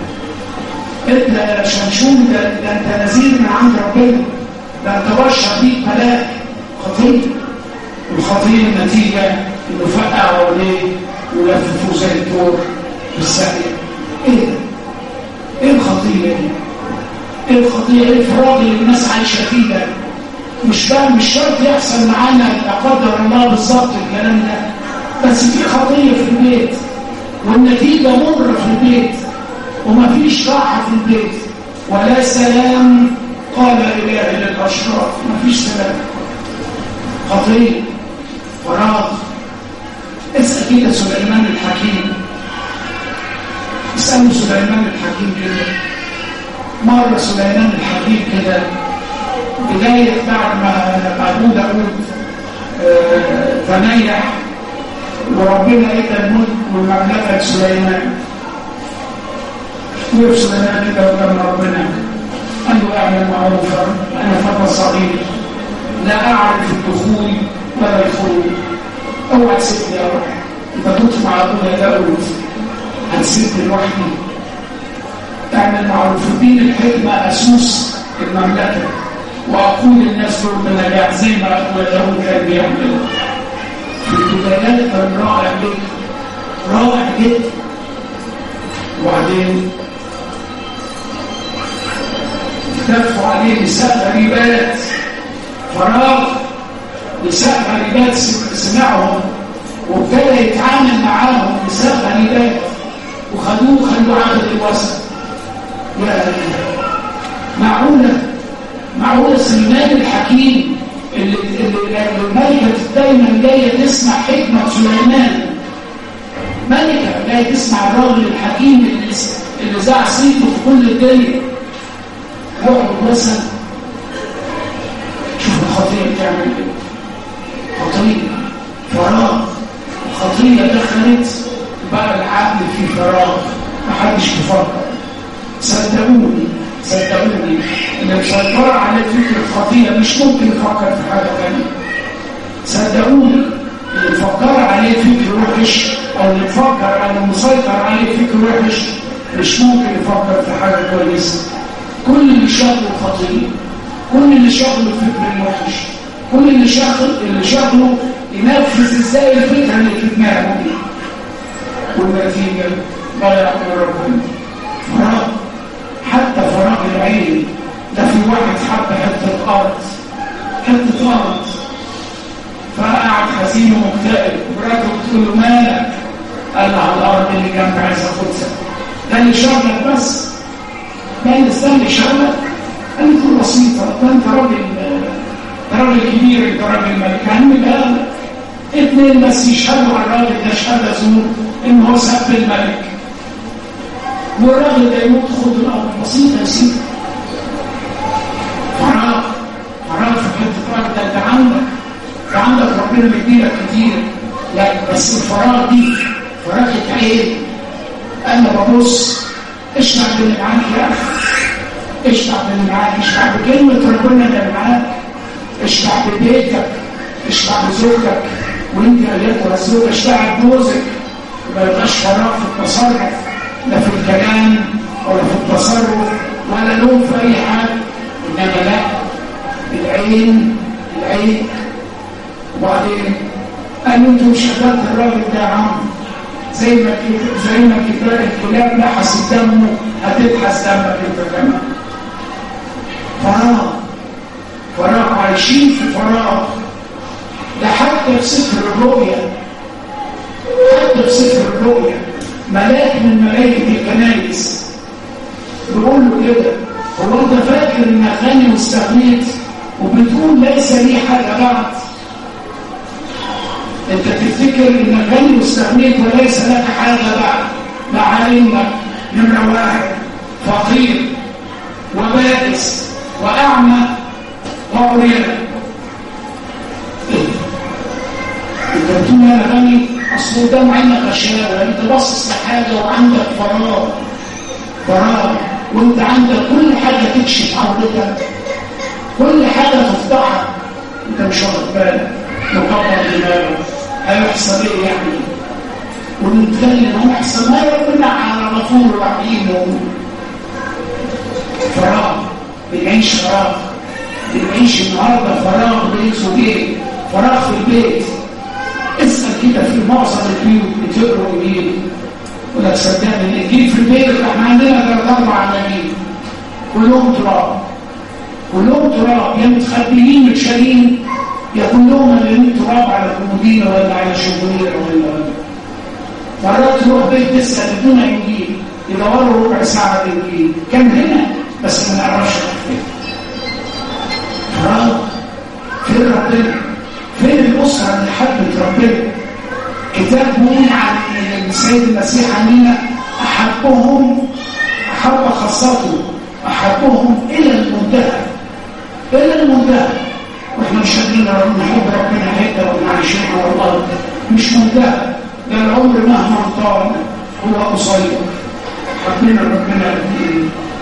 Speaker 1: انت شمشون ده, ده انت نزيل من عند ربنا ده انت بشر بيك ملاك خطيه والخطيه النتيجه انه فقعوا عليه ولففوه زي الدور بالسقيه ايه ده؟ ايه الخطيه دي؟ ايه الخطيه ايه الفراغ اللي الناس عايشه فيه ده؟ مش بقى مش شرط يحصل معانا لا قدر الله بالظبط الكلام ده بس في خطيه في البيت والنتيجه مره في البيت وما فيش راحة في البيت ولا سلام قال إله للأشراف ما فيش سلام خطير فراغ اسأل كده سليمان الحكيم اسألوا سليمان الحكيم كده مرة سليمان الحكيم كده بداية بعد ما أبو داود تنيح وربنا ادى الملك والمملكة لسليمان ويرسل لنا كده قدام ربنا قال له اعمل معروفا انا فتى صغير لا اعرف الدخول ولا الخروج اوعى تسيبني يا روح انت كنت مع ابويا داود هتسيبني لوحدي اعمل معروف دين الحكمه اسوس المملكه واقول للناس دول بنجاح زي ما ابويا داود كان بيعمل في البدايات كان رائع جدا رائع جدا وبعدين دفعوا عليه نساء غريبات فراغ نساء غريبات سمعهم وابتدى يتعامل معاهم نساء غريبات وخدوه خلوه عبد الوسط يا معقولة معقولة سليمان الحكيم اللي, اللي الملكة دايما جاية تسمع حكمة سليمان ملكة جاية تسمع الراجل الحكيم اللي, اللي زع صيته في كل الدنيا يقعد مثلا شوف الخطية بتعمل ايه خطية فراغ الخطية دخلت بقى العقل في فراغ محدش بيفكر صدقوني صدقوني اللي مسيطرة على فكر الخطية مش ممكن يفكر في حاجة ثانية صدقوني اللي مفكر عليه فكر وحش او اللي مفكر او مسيطر عليه فكر وحش مش ممكن يفكر في حاجة كويسة كل اللي شغله خطير كل اللي شغله فكر الوحش كل اللي شغل اللي شغله ينفذ ازاي الفكرة اللي في دماغه دي والنتيجة لا يعمل ربنا فراغ حتى فراغ العين ده في واحد حب حتة أرض حتة أرض فقعد حزين ومكتئب ومراته بتقول له مالك قال له على الأرض اللي جنب عايز أخدها ده اللي شغلك بس ده اللي استنى شغلك قالت له بسيطة ده أنت راجل ده راجل كبير أنت راجل ملك هعمل لك اتنين بس يشهدوا على الراجل ده شهادة زور إن هو سب الملك والراجل ده يموت خد الأرض بسيطة يا سيدي فراغ فراغ في حتة أرض ده أنت عندك ده عندك ربنا مديلك كتير لا بس الفراغ دي فراغة عين أنا ببص اشبع باللي معاك يا أخي اشبع باللي معاك اشبع بكلمة ربنا اللي معاك اشبع ببيتك اشبع بزوجك وانت قالت رسول اشبع بجوزك ما يبقاش فراغ في التصرف لا في الكلام ولا في التصرف ولا لوم في اي حاجه انما لا العين العين وبعدين قال انتوا مش قدرت الراجل ده يا عم زي ما زي ما كتاب الكلاب لحست دمه هتبحث دمك انت كمان فراغ فراغ عايشين في فراغ ده حتى في سفر الرؤيا حتى في سفر الرؤيا ملاك من ملائكه الكنائس بيقول له كده هو انت فاكر انك غني واستغنيت وبتقول ليس لي حاجه بعد انت تفتكر انك غني واستغنيت وليس لك حاجه بعد مع انك نمره واحد فقير وبائس واعمى وعريان انت بتقول انا غني اصل قدام عينك غشاوه انت باصص لحاجه وعندك فراغ فراغ وانت عندك كل حاجه تكشف عورتك كل حاجه تفضحك انت مش واخد بالك مكبر دماغك هيحصل ايه يعني ونتكلم هيحصل ما ربنا على غفور رحيم فراغ بنعيش فراغ بنعيش النهارده فراغ بين زوجين فراغ في البيت اسال كده في معظم البيوت بتقروا انجيل ولا تصدقني الانجيل في البيت احنا عندنا ثلاث اربع عناوين كلهم تراب كلهم تراب يا متخبيين متشالين يا كلهم مليانين تراب على كومودينا ولا على شبونير ولا مرات تروح بيت تسال بدون انجيل يدوروا ربع ساعه الانجيل كان هنا بس ما نعرفش فين فراغ فين ربنا فين الاسره اللي حبت ربنا كتاب بيقول عن السيد المسيح علينا احبهم احب خاصته احبهم الى المنتهى الى المنتهى واحنا مش قادرين نحب ربنا حته ونعيشها والله مش منتهى ده العمر مهما طال هو قصير حبينا ربنا قد ايه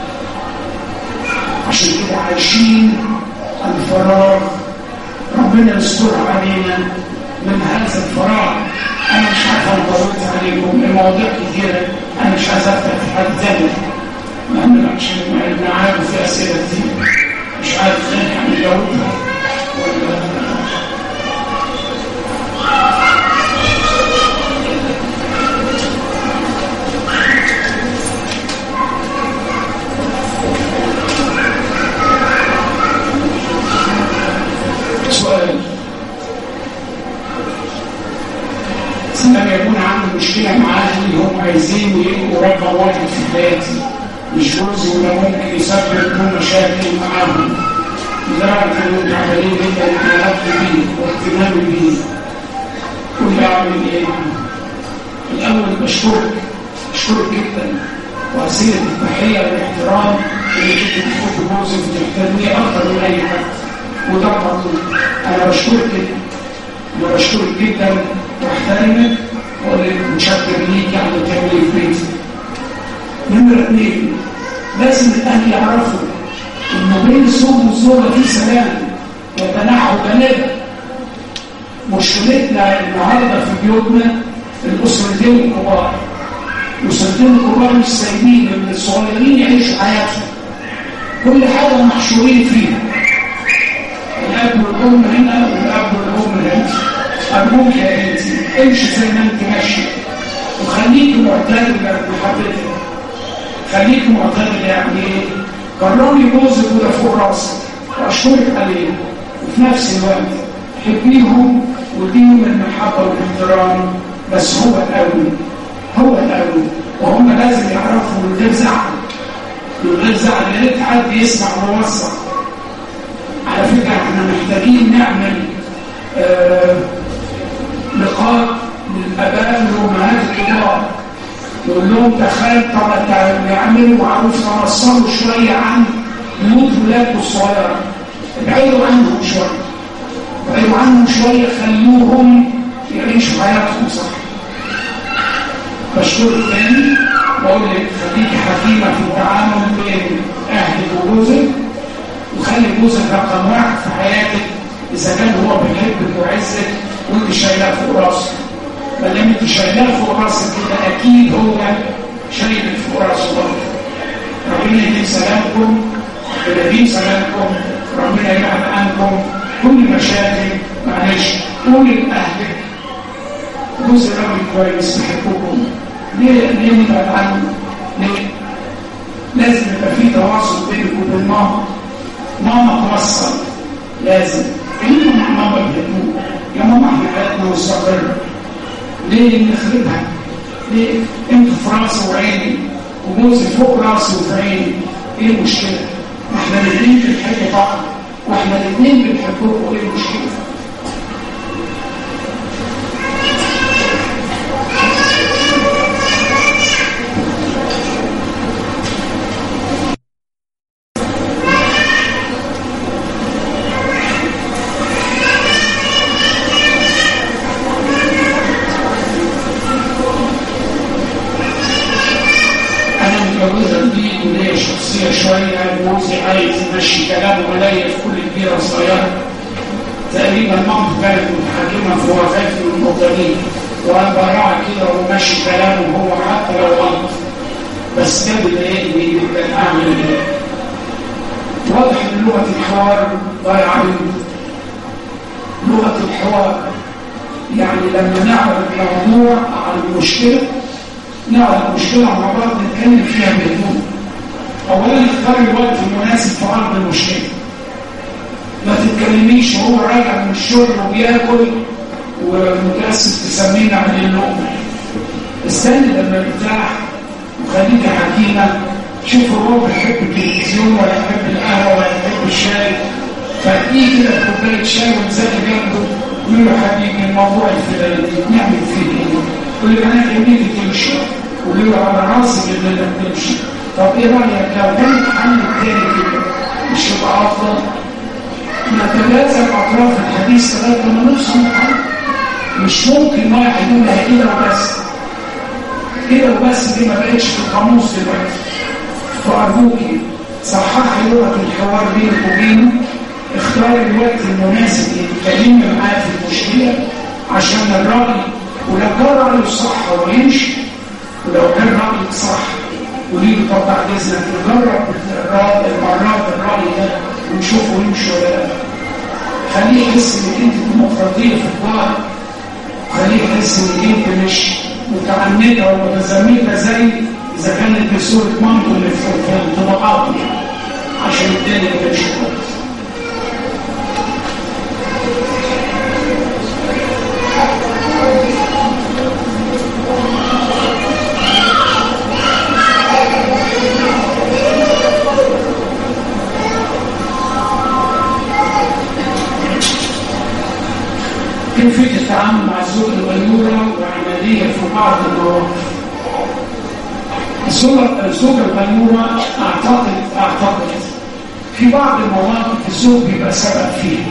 Speaker 1: عشان كده عايشين الفراغ ربنا يستر علينا من هذا الفراغ انا مش عارف انا طولت عليكم المواضيع كتيره انا مش عايز افتح في حد تاني لان عشان انا عارف في اسئله كتير مش عارف ثاني عن اجاوبها ولا سؤال لما يكون عندي مشكلة مع أهلي هم عايزين يبقوا رقم واحد في حياتي مش جوزي ولا ممكن يسبب لهم مشاكل معاهم لدرجة إنهم تعبانين جدا علاقتي بيه واهتمامي بيه قول لي أعمل إيه؟ الأول بشكرك بشكرك جدا وأسير التحية والاحترام اللي كنت بتحب جوزي وتحترميه أكتر من أي حد وده مطلوب أنا بشكرك أنا بشكرك جدا واحترمك ومشكر ليك يعني تعملي في بيتي نمرة اثنين لازم الأهل يعرفوا إنه بين الزوج والزوجة في سلام وتنحوا جنابة مشكلتنا النهارده في بيوتنا الأسرتين الكبار وصدقني الكبار مش سايبين ان الصغيرين يعيشوا حياتهم كل حاجه محشورين فيها الاب والام هنا والاب والام هنا ابوك يا انتي امشي زي ما انت ماشيه وخليكي معتدله بحضرتك خليكي معتدله يعني ايه؟ كرمي جوزك وده فوق راسك واشكرك عليه وفي نفس الوقت حبيهم وديهم المحبه والاحترام بس هو الاول هو الاول وهم لازم يعرفوا من غير زعل من غير زعل يا ريت حد يسمع ويوصل على فكره احنا محتاجين نعمل آه لقاء للاباء والامهات الكبار نقول لهم تخيل طب يعملوا معروف تنصلوا شويه عن بيوت ولادكم الصغيره ابعدوا عنهم شويه ابعدوا عنهم شويه خلوهم يعيشوا حياتهم صح بشكرك تاني واقول لك خليكي حكيمه في التعامل بين اهلك وجوزك وخلي جوزك رقم واحد في حياتك اذا كان هو بيحبك ويعزك وانت شايلاه فوق راسك ما دام انت شايلاه فوق راسك كده اكيد هو شايلك فوق راسه برضه ربنا يديم سلامكم يديم سلامكم ربنا يبعد عنكم كل مشاكل معلش قول لاهلك جزء راجل كويس بيحبكم ليه ليه نبعد عنه؟ ليه؟ لازم يبقى في تواصل بينك وبين ماما ماما توصل لازم كلمة مع ماما بيحبوك يا ماما احنا حياتنا مستقرة ليه نخربها؟ ليه؟ انت في راسي وعيني وجوزي فوق راسي وفي عيني ايه المشكلة؟ احنا الاثنين بنحب بعض واحنا الاثنين بنحبكم ايه المشكلة؟ تقريبا مامته كانت متحكمه في وفاتي المرتدين وانا براعي كده وماشي كلامه هو حتى لو غلط بس كان بيضايقني جدا اعمل ايه؟ واضح ان لغه الحوار ضايعه مني لغه الحوار يعني لما نعرض الموضوع عن المشكله نعرض المشكله مع بعض نتكلم فيها بهدوء اولا اختار الوقت المناسب في عرض المشكله ما تتكلميش وهو راجع من الشغل وبياكل ومتاسف تسمينا عن النوم استني لما يرتاح وخليكي حكيمه شوف هو بيحب التلفزيون ولا يحب القهوه ولا يحب الشاي فاديه كده كوبايه شاي وتزقي جنبه قول له حبيبي الموضوع الفلاني نعمل فيه ايه؟ قول له انا جميلي تمشي قول له على راسي انك تمشي طب ايه رايك لو كان حل تاني كده مش تبقى افضل؟ نتلازم اطراف الحديث لغايه ما نوصل لحل مش ممكن واحد يقول لها كده وبس كده وبس دي ما بقتش في القاموس دلوقتي فارجوكي صححي لغه الحوار بينك وبينه اختاري الوقت المناسب اللي تتكلمي معاه في المشكله عشان الراي ولو كان رايه صح هو يمشي ولو كان رايك صح قولي له طب بعد اذنك نجرب المرات الراي ده ونشوفه يمشي ولا لا خليه يحس انك انت ديمقراطيه في الوعي خليه يحس انك انت مش متعنته ومتزمته زي اذا كانت بصوره مامته اللي في الطبقات يعني عشان الدنيا تمشي كويس كيفية التعامل مع الزوج الغيورة وعملية في بعض المواقف. الزوجة الغيورة أعتقد أعتقد في بعض المواقف الزوج بيبقى سبب فيها.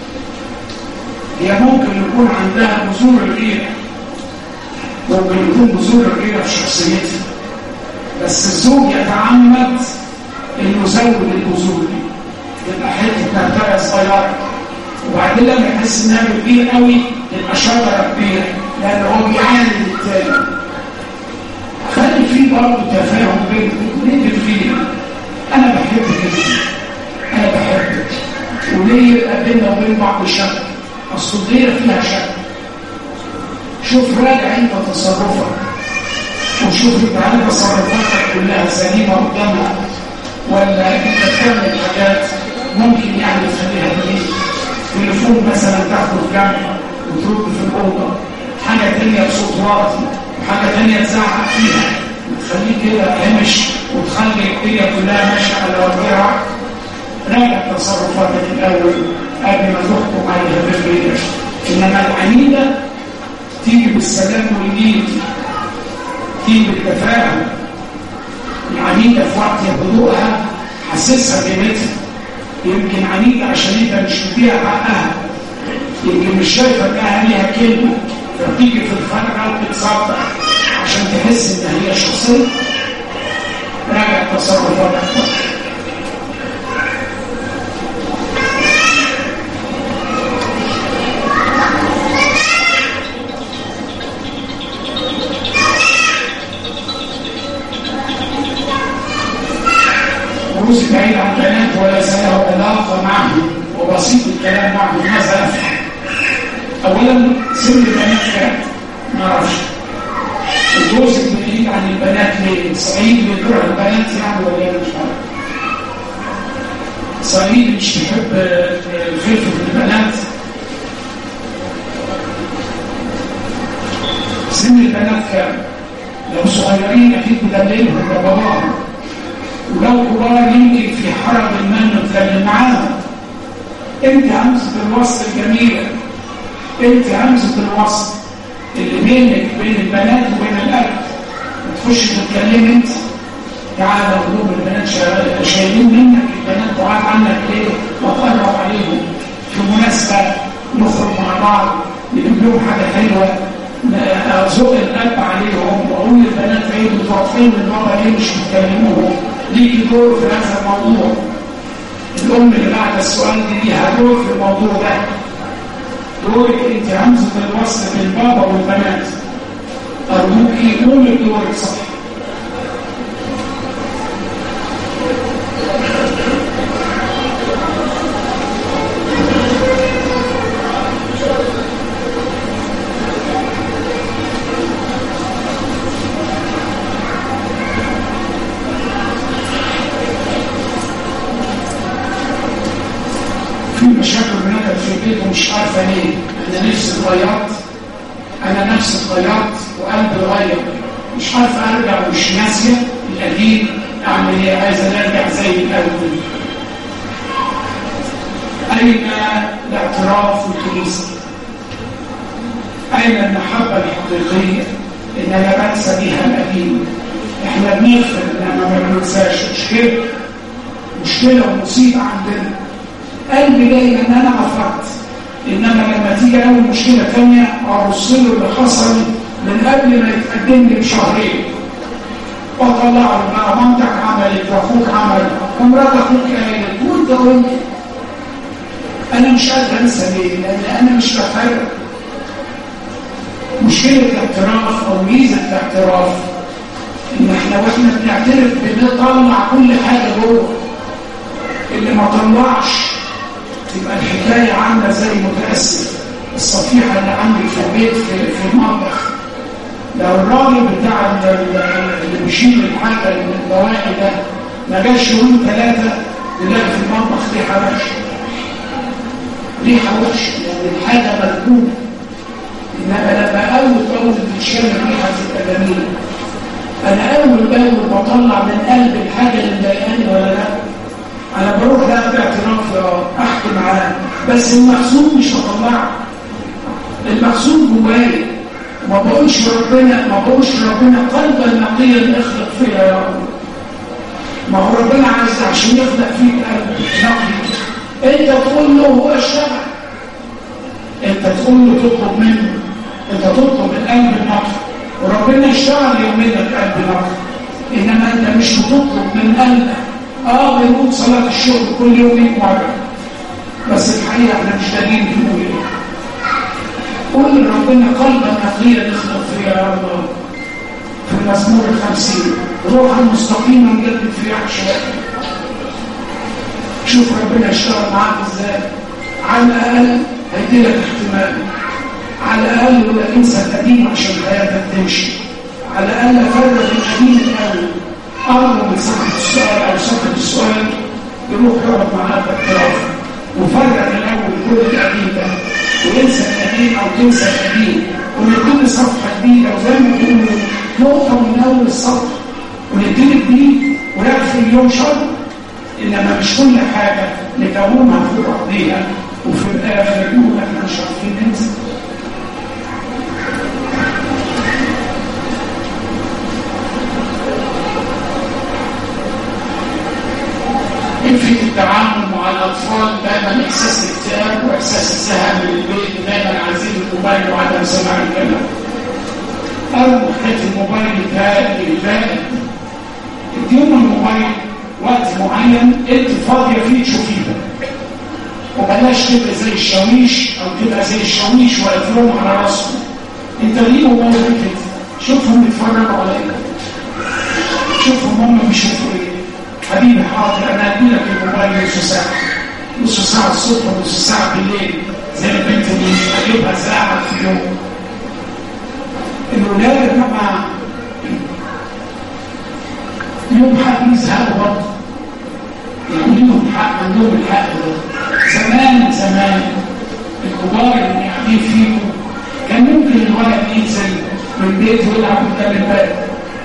Speaker 1: هي ممكن يكون عندها بذور الغيرة ممكن يكون بذور الغيرة في شخصيتها بس الزوج يتعمد انه يزود البذور دي تبقى حته نبتة صغيره وبعدين لما يحس انها كبير قوي تبقى شجره كبيره لان هو بيعاند التاني خلي برضه تفاهم بينكم نقدر فيه انا بحبك انت انا بحبك وليه يبقى بيننا وبين بعض شك اصل الغيره فيها شك شوف راجع انت تصرفك وشوف انت هل تصرفاتك كلها سليمه قدامها ولا انت بتعمل حاجات ممكن يعني تخليها ايه تليفون مثلا تاخده في جنبك وترد في الاوضه حاجه ثانيه بصوت واطي وحاجه ثانيه تزعق فيها وتخليك كده هامش وتخلي الدنيا كلها ماشيه على وجهها راجع تصرفاتك الاول قبل ما تحكم عليها بالغير انما العنيده تيجي بالسلام والجيد تيجي بالتفاهم العنيده في وقت هدوءها حسسها بقيمتها يمكن عنيده عشان انت مش مديها حقها يمكن مش شايفه انها ليها كلمه فبتيجي في الفرقه وتتصدق عشان تحس ان هي شخصيه راجع تصرفاتك جزء بعيد عن البنات وليس له علاقه معهم وبسيط الكلام معهم ماذا افعل؟ اولا سن البنات كام؟ ما اعرفش الجزء بعيد عن البنات ليه؟ صعيد بيكره البنات يعني ولا مش عارف صعيد مش بيحب الخلفه في البنات سن البنات كام؟ لو صغيرين اكيد بدللهم باباهم ولو كبار يمكن في حرب المن تكلم معاهم انت همزه الوصل الجميله انت همزه الوصل اللي بينك وبين البنات وبين الاب تخش تتكلم انت تعالى قلوب البنات شايلين منك البنات بعاد عنك ليه وتقرب عليهم في مناسبه نخرج مع بعض نجيب لهم حاجه حلوه ازق الاب عليهم واقول للبنات ايه بتوع فين من بابا ليه مش بتكلموهم ليكي دور في هذا الموضوع الأم اللي بعد السؤال دي ليها دور في الموضوع ده دورك انت همزة الوصل بين البابا والبنات أرجوكي قولي دورك صح مش عارفه ليه انا نفسي اتغيرت انا نفسي اتغيرت وقلبي اتغير مش عارفه ارجع مش ناسيه القديم اعمل ايه عايزه ارجع زي الاول اين الاعتراف والكنيسه اين المحبه الحقيقيه ان انا بنسى بيها القديم احنا بنغفر انما ما بننساش مش كده مشكله ومصيبه عندنا قلبي جاي ان انا غفرت انما لما تيجي اول مشكله ثانيه ابص له اللي حصل من قبل ما يتقدم لي بشهرين واطلع له بقى مامتك عملت واخوك عمل ومرات اخوك قالت وانت وانت انا مش قادر انسى ليه؟ لان انا مش بفرق مشكله الاعتراف او ميزه الاعتراف ان احنا واحنا بنعترف بنطلع كل حاجه جوه اللي ما طلعش تبقى الحكاية عاملة زي متأسف الصفيحة اللي عندي في البيت في, في المطبخ لو الراجل بتاع اللي بيشيل الحاجة من البواقي ده ما جاش يومين ثلاثة تلاقي في المطبخ ريحة وحشة ريحة وحشة لأن الحاجة مركوبة إنما لما أول أول بتشم ريحة تبقى جميلة أنا أول بأول بطلع من قلب الحاجة اللي مضايقاني ولا لا انا بروح لا باعتراف احكي معاه بس المخزون مش هطلعه المخزون جوايا ما بقولش ربنا ما بقولش ربنا قلبا نقيا اخلق فيها يا رب ما هو ربنا عايز عشان يخلق فيك قلب نقي انت تقول له هو الشرع انت تقول له تطلب منه انت تطلب القلب النقي وربنا يشتغل يوميا قلب نقي انما انت مش بتطلب من قلبك اه بنقول صلاة الشغل كل يوم 100 مرة بس الحقيقة احنا مش دارين بنقول ايه قول لربنا قلبا نقيا اخلق فيا يا رب في المزمور الخمسين روحا مستقيما جدد في أحشائي شوف ربنا يشتغل معاك ازاي على الأقل هيديلك احتمال على الأقل يقول لك انسى القديم عشان حياتك تمشي على الأقل فرق القديم الأول أول من صاحب السؤال أو صاحب السؤال يروح يقعد مع أبك ترافع وفرق الأول كل القديم ده وينسى القديم أو تنسى القديم ونبتدي صفحة جديدة وزي ما بيقولوا نقطة من أول السطر ونبتدي جديد ويكفي اليوم شر إنما مش كل حاجة نكونها في بعضيها وفي الآخر يقول احنا مش عارفين ننزل في التعامل مع الأطفال دايما إحساس الاكتئاب وإحساس الزهق من البيت دايما عايزين الموبايل وعدم سماع الكلام أو حكاية الموبايل البائد البائد اديهم الموبايل وقت معين انت فاضية فيه تشوفيها وبلاش تبقى زي الشاويش أو تبقى زي الشاويش وقفلهم على راسهم انت ليه موبايل كده شوفهم بيتفرجوا عليك شوفهم هم بيشوفوا ايه حبيبي حاضر انا ادي لك الموبايل نص ساعه نص ساعه الصبح ونص ساعه بالليل زي البنت اللي اجيبها ساعه في اليوم الولاد لما لهم حق يزهقوا برضه يعني لهم حق عندهم الحق ده زمان زمان الكبار اللي قاعدين فيهم كان ممكن الولد ينزل من بيته ويلعب قدام الباب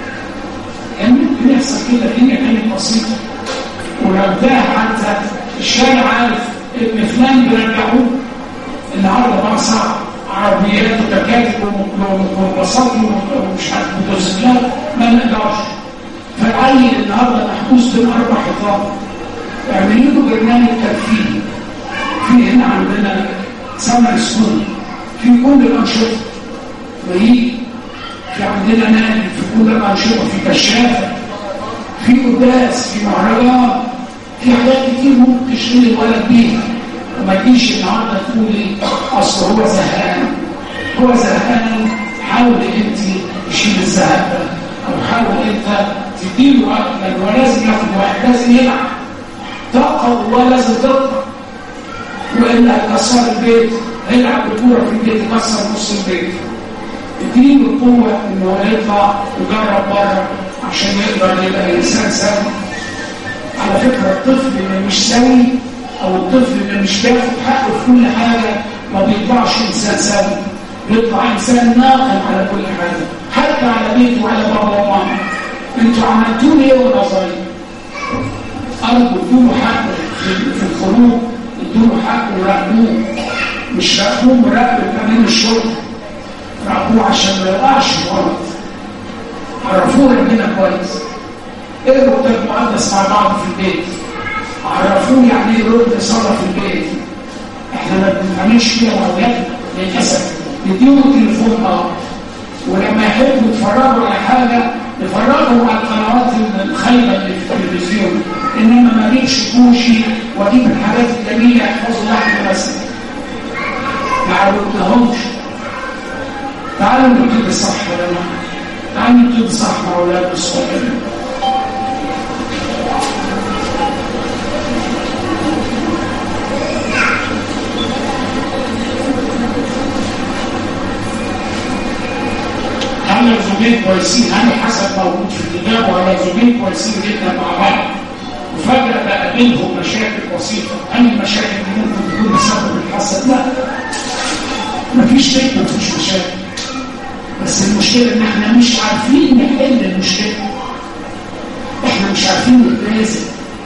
Speaker 1: كان ممكن يحصل كده الدنيا كانت بسيطه ولو ده حتى الشارع عارف ان فلان بيرجعوه النهارده بقى صعب عربيات وتكاتك ومبساط ومش عارف موتوسيكلات ما نقدرش فالعيل النهارده محبوس بين اربع حيطان اعملوا له برنامج ترفيهي في هنا عندنا سمر سكول في كل الانشطه ويجي في عندنا نادي في كل الانشطه في كشافه في قداس في مهرجان في حاجات كتير ممكن تشغل الولد بيها وما تجيش النهارده تقول ايه اصل هو زهقان هو زهقان حاول انت تشيل الزهق ده او حاول انت تديله وقت لان هو لازم ياخد وقت لازم يلعب طاقه هو لازم تطلع والا هيكسر البيت هيلعب الكوره في البيت يكسر نص البيت اديله القوه ان هو يطلع ويجرب بره عشان يقدر يبقى انسان سوي على فكره الطفل اللي مش سوي او الطفل اللي مش بياخد حقه في كل حاجه ما بيطلعش انسان سوي بيطلع انسان ناقم على كل حاجه حتى على بيته وعلى بابا وماما انتوا عملتوا لي ايه وانا صغير ارجو ادوا حقه في في الخروج ادوا حقه وراقبوه مش راقبوه مراقبه كمان الشرطه راقبوه عشان ما يقعش غلط عرفوه ربنا كويس اقروا كتاب مقدس مع بعض في البيت عرفوه يعني ايه رد صلاه في البيت احنا ما بنعملش فيها اولادنا للاسف نديهم التليفون اه ولما يحبوا يتفرجوا على حاجه يفرجوا على القنوات الخايبه اللي في التلفزيون انما ما اجيبش كوشي واجيب الحاجات الجميله يحفظوا لحظه بس ما عودناهمش تعالوا نبتدي صح يا جماعه تعالوا نبتدي صح مع اولاد الصغيرين هل الزوجين كويسين هل حسب موجود في الكتاب ولا الزوجين كويسين جدا مع بعض وفجأة بقى بينهم مشاكل بسيطة هل المشاكل دي ممكن تكون بسبب الحسد؟ لا مفيش بيت مفيش مشاكل بس المشكلة ان احنا مش عارفين نحل المشكلة احنا مش عارفين نتنازل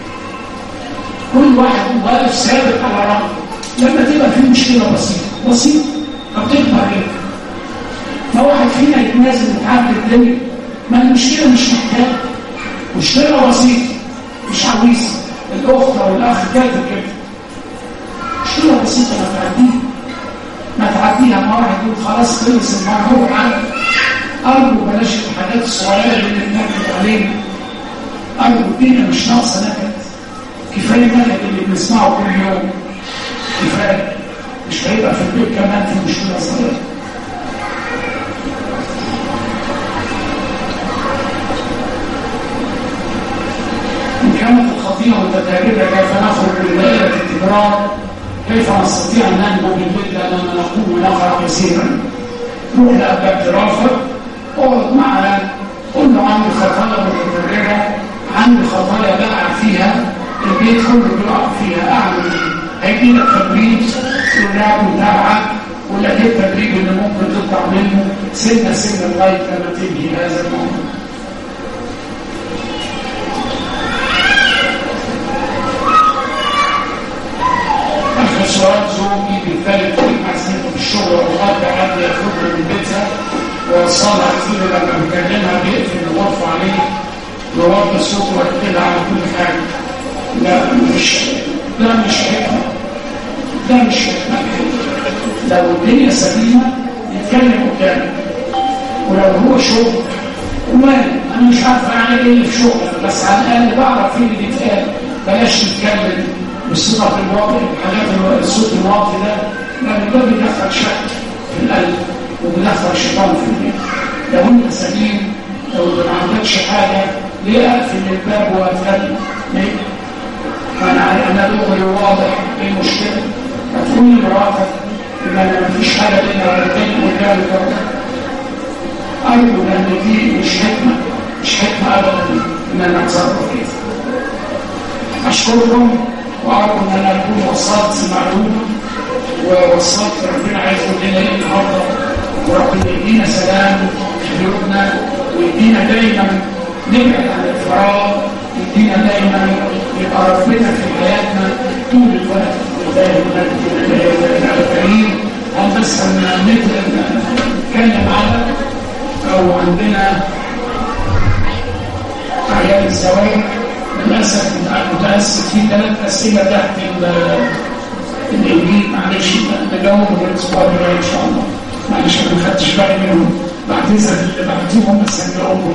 Speaker 1: كل واحد واقف ثابت على رأيه لما تبقى في مشكلة بسيطة بسيطة فبتكبر كده ما واحد فينا يتنازل وتعدي الدنيا ما المشكلة مش محتاجة مشكلة بسيطة مش عويصة الأخت أو الأخ كده كده مشكلة بسيطة ما تعديها ما تعديها ما واحد يقول خلاص خلص الموضوع عنه أرجو بلاش الحاجات الصغيرة اللي بنتنكد علينا أرجو الدنيا مش ناقصة نكد كفاية نكد اللي بنسمعه كل يوم كفاية مش هيبقى في البيت كمان في مشكلة صغيرة نستطيع تجاربها كيف نخرج من دائرة التكرار كيف نستطيع أن ننجو بالبدء لأننا نقوم ونقرأ كثيرا روح لأبا دراسة اقعد معنا قول له عندي خطايا متكررة عندي خطايا بقع فيها البيت كله بيقع فيها أعمل إيه؟ هيجي لك تدريب ولعب متابعة ولا ايه التدريب اللي ممكن تطلع منه سنة سنة لغاية لما تنهي هذا الموضوع آخر سؤال زوجي بيتكلم كل ما سنته في الشغل وغدا حد ياخدها من بيتها ووصلها كتير لما بيكلمها بيقفل الغرفة عليه ويوطي الصوت ويركزها على كل حاجة لا مش ده مش حكمة ده مش حكمة لو الدنيا سليمة يتكلم قدامك ولو هو شغل ومال انا مش عارف اعمل ايه اللي في شغل بس على الاقل بعرف ايه اللي بيتقال بلاش نتكلم بالصفه الواطي الحاجات الصوت الواطي ده لان ده بيدخل شك في القلب وبيدخل شيطان في البيت لو انت سليم لو ما عندكش حاجه ليه اقفل الباب واتكلم؟ ليه؟ انا انا دغري واضح ايه المشكله؟ هتقول لمراتك ان ما فيش حاجه بيننا وبين قدامك أرجو أن دي مش حكمة مش حكمة أبدا إن أنا أتصرف كده أشكركم وأرجو أن أنا أكون وصلت المعلومة ووصلت ربنا عايز يقول لنا إيه النهارده وربنا يدينا سلام في بيوتنا ويدينا دايما نبعد عن الفراغ يدينا دايما يبقى ربنا في حياتنا طول الوقت دايما الكريم هم بس نتكلم على او عندنا اعياد الزواج للاسف متاسف في ثلاث اسئله تحت الانجيل معلش نجاوبهم الاسبوع الجاي ان شاء الله معلش ما خدتش بالي منهم بعتذر اللي بعتيهم بس هنجاوبهم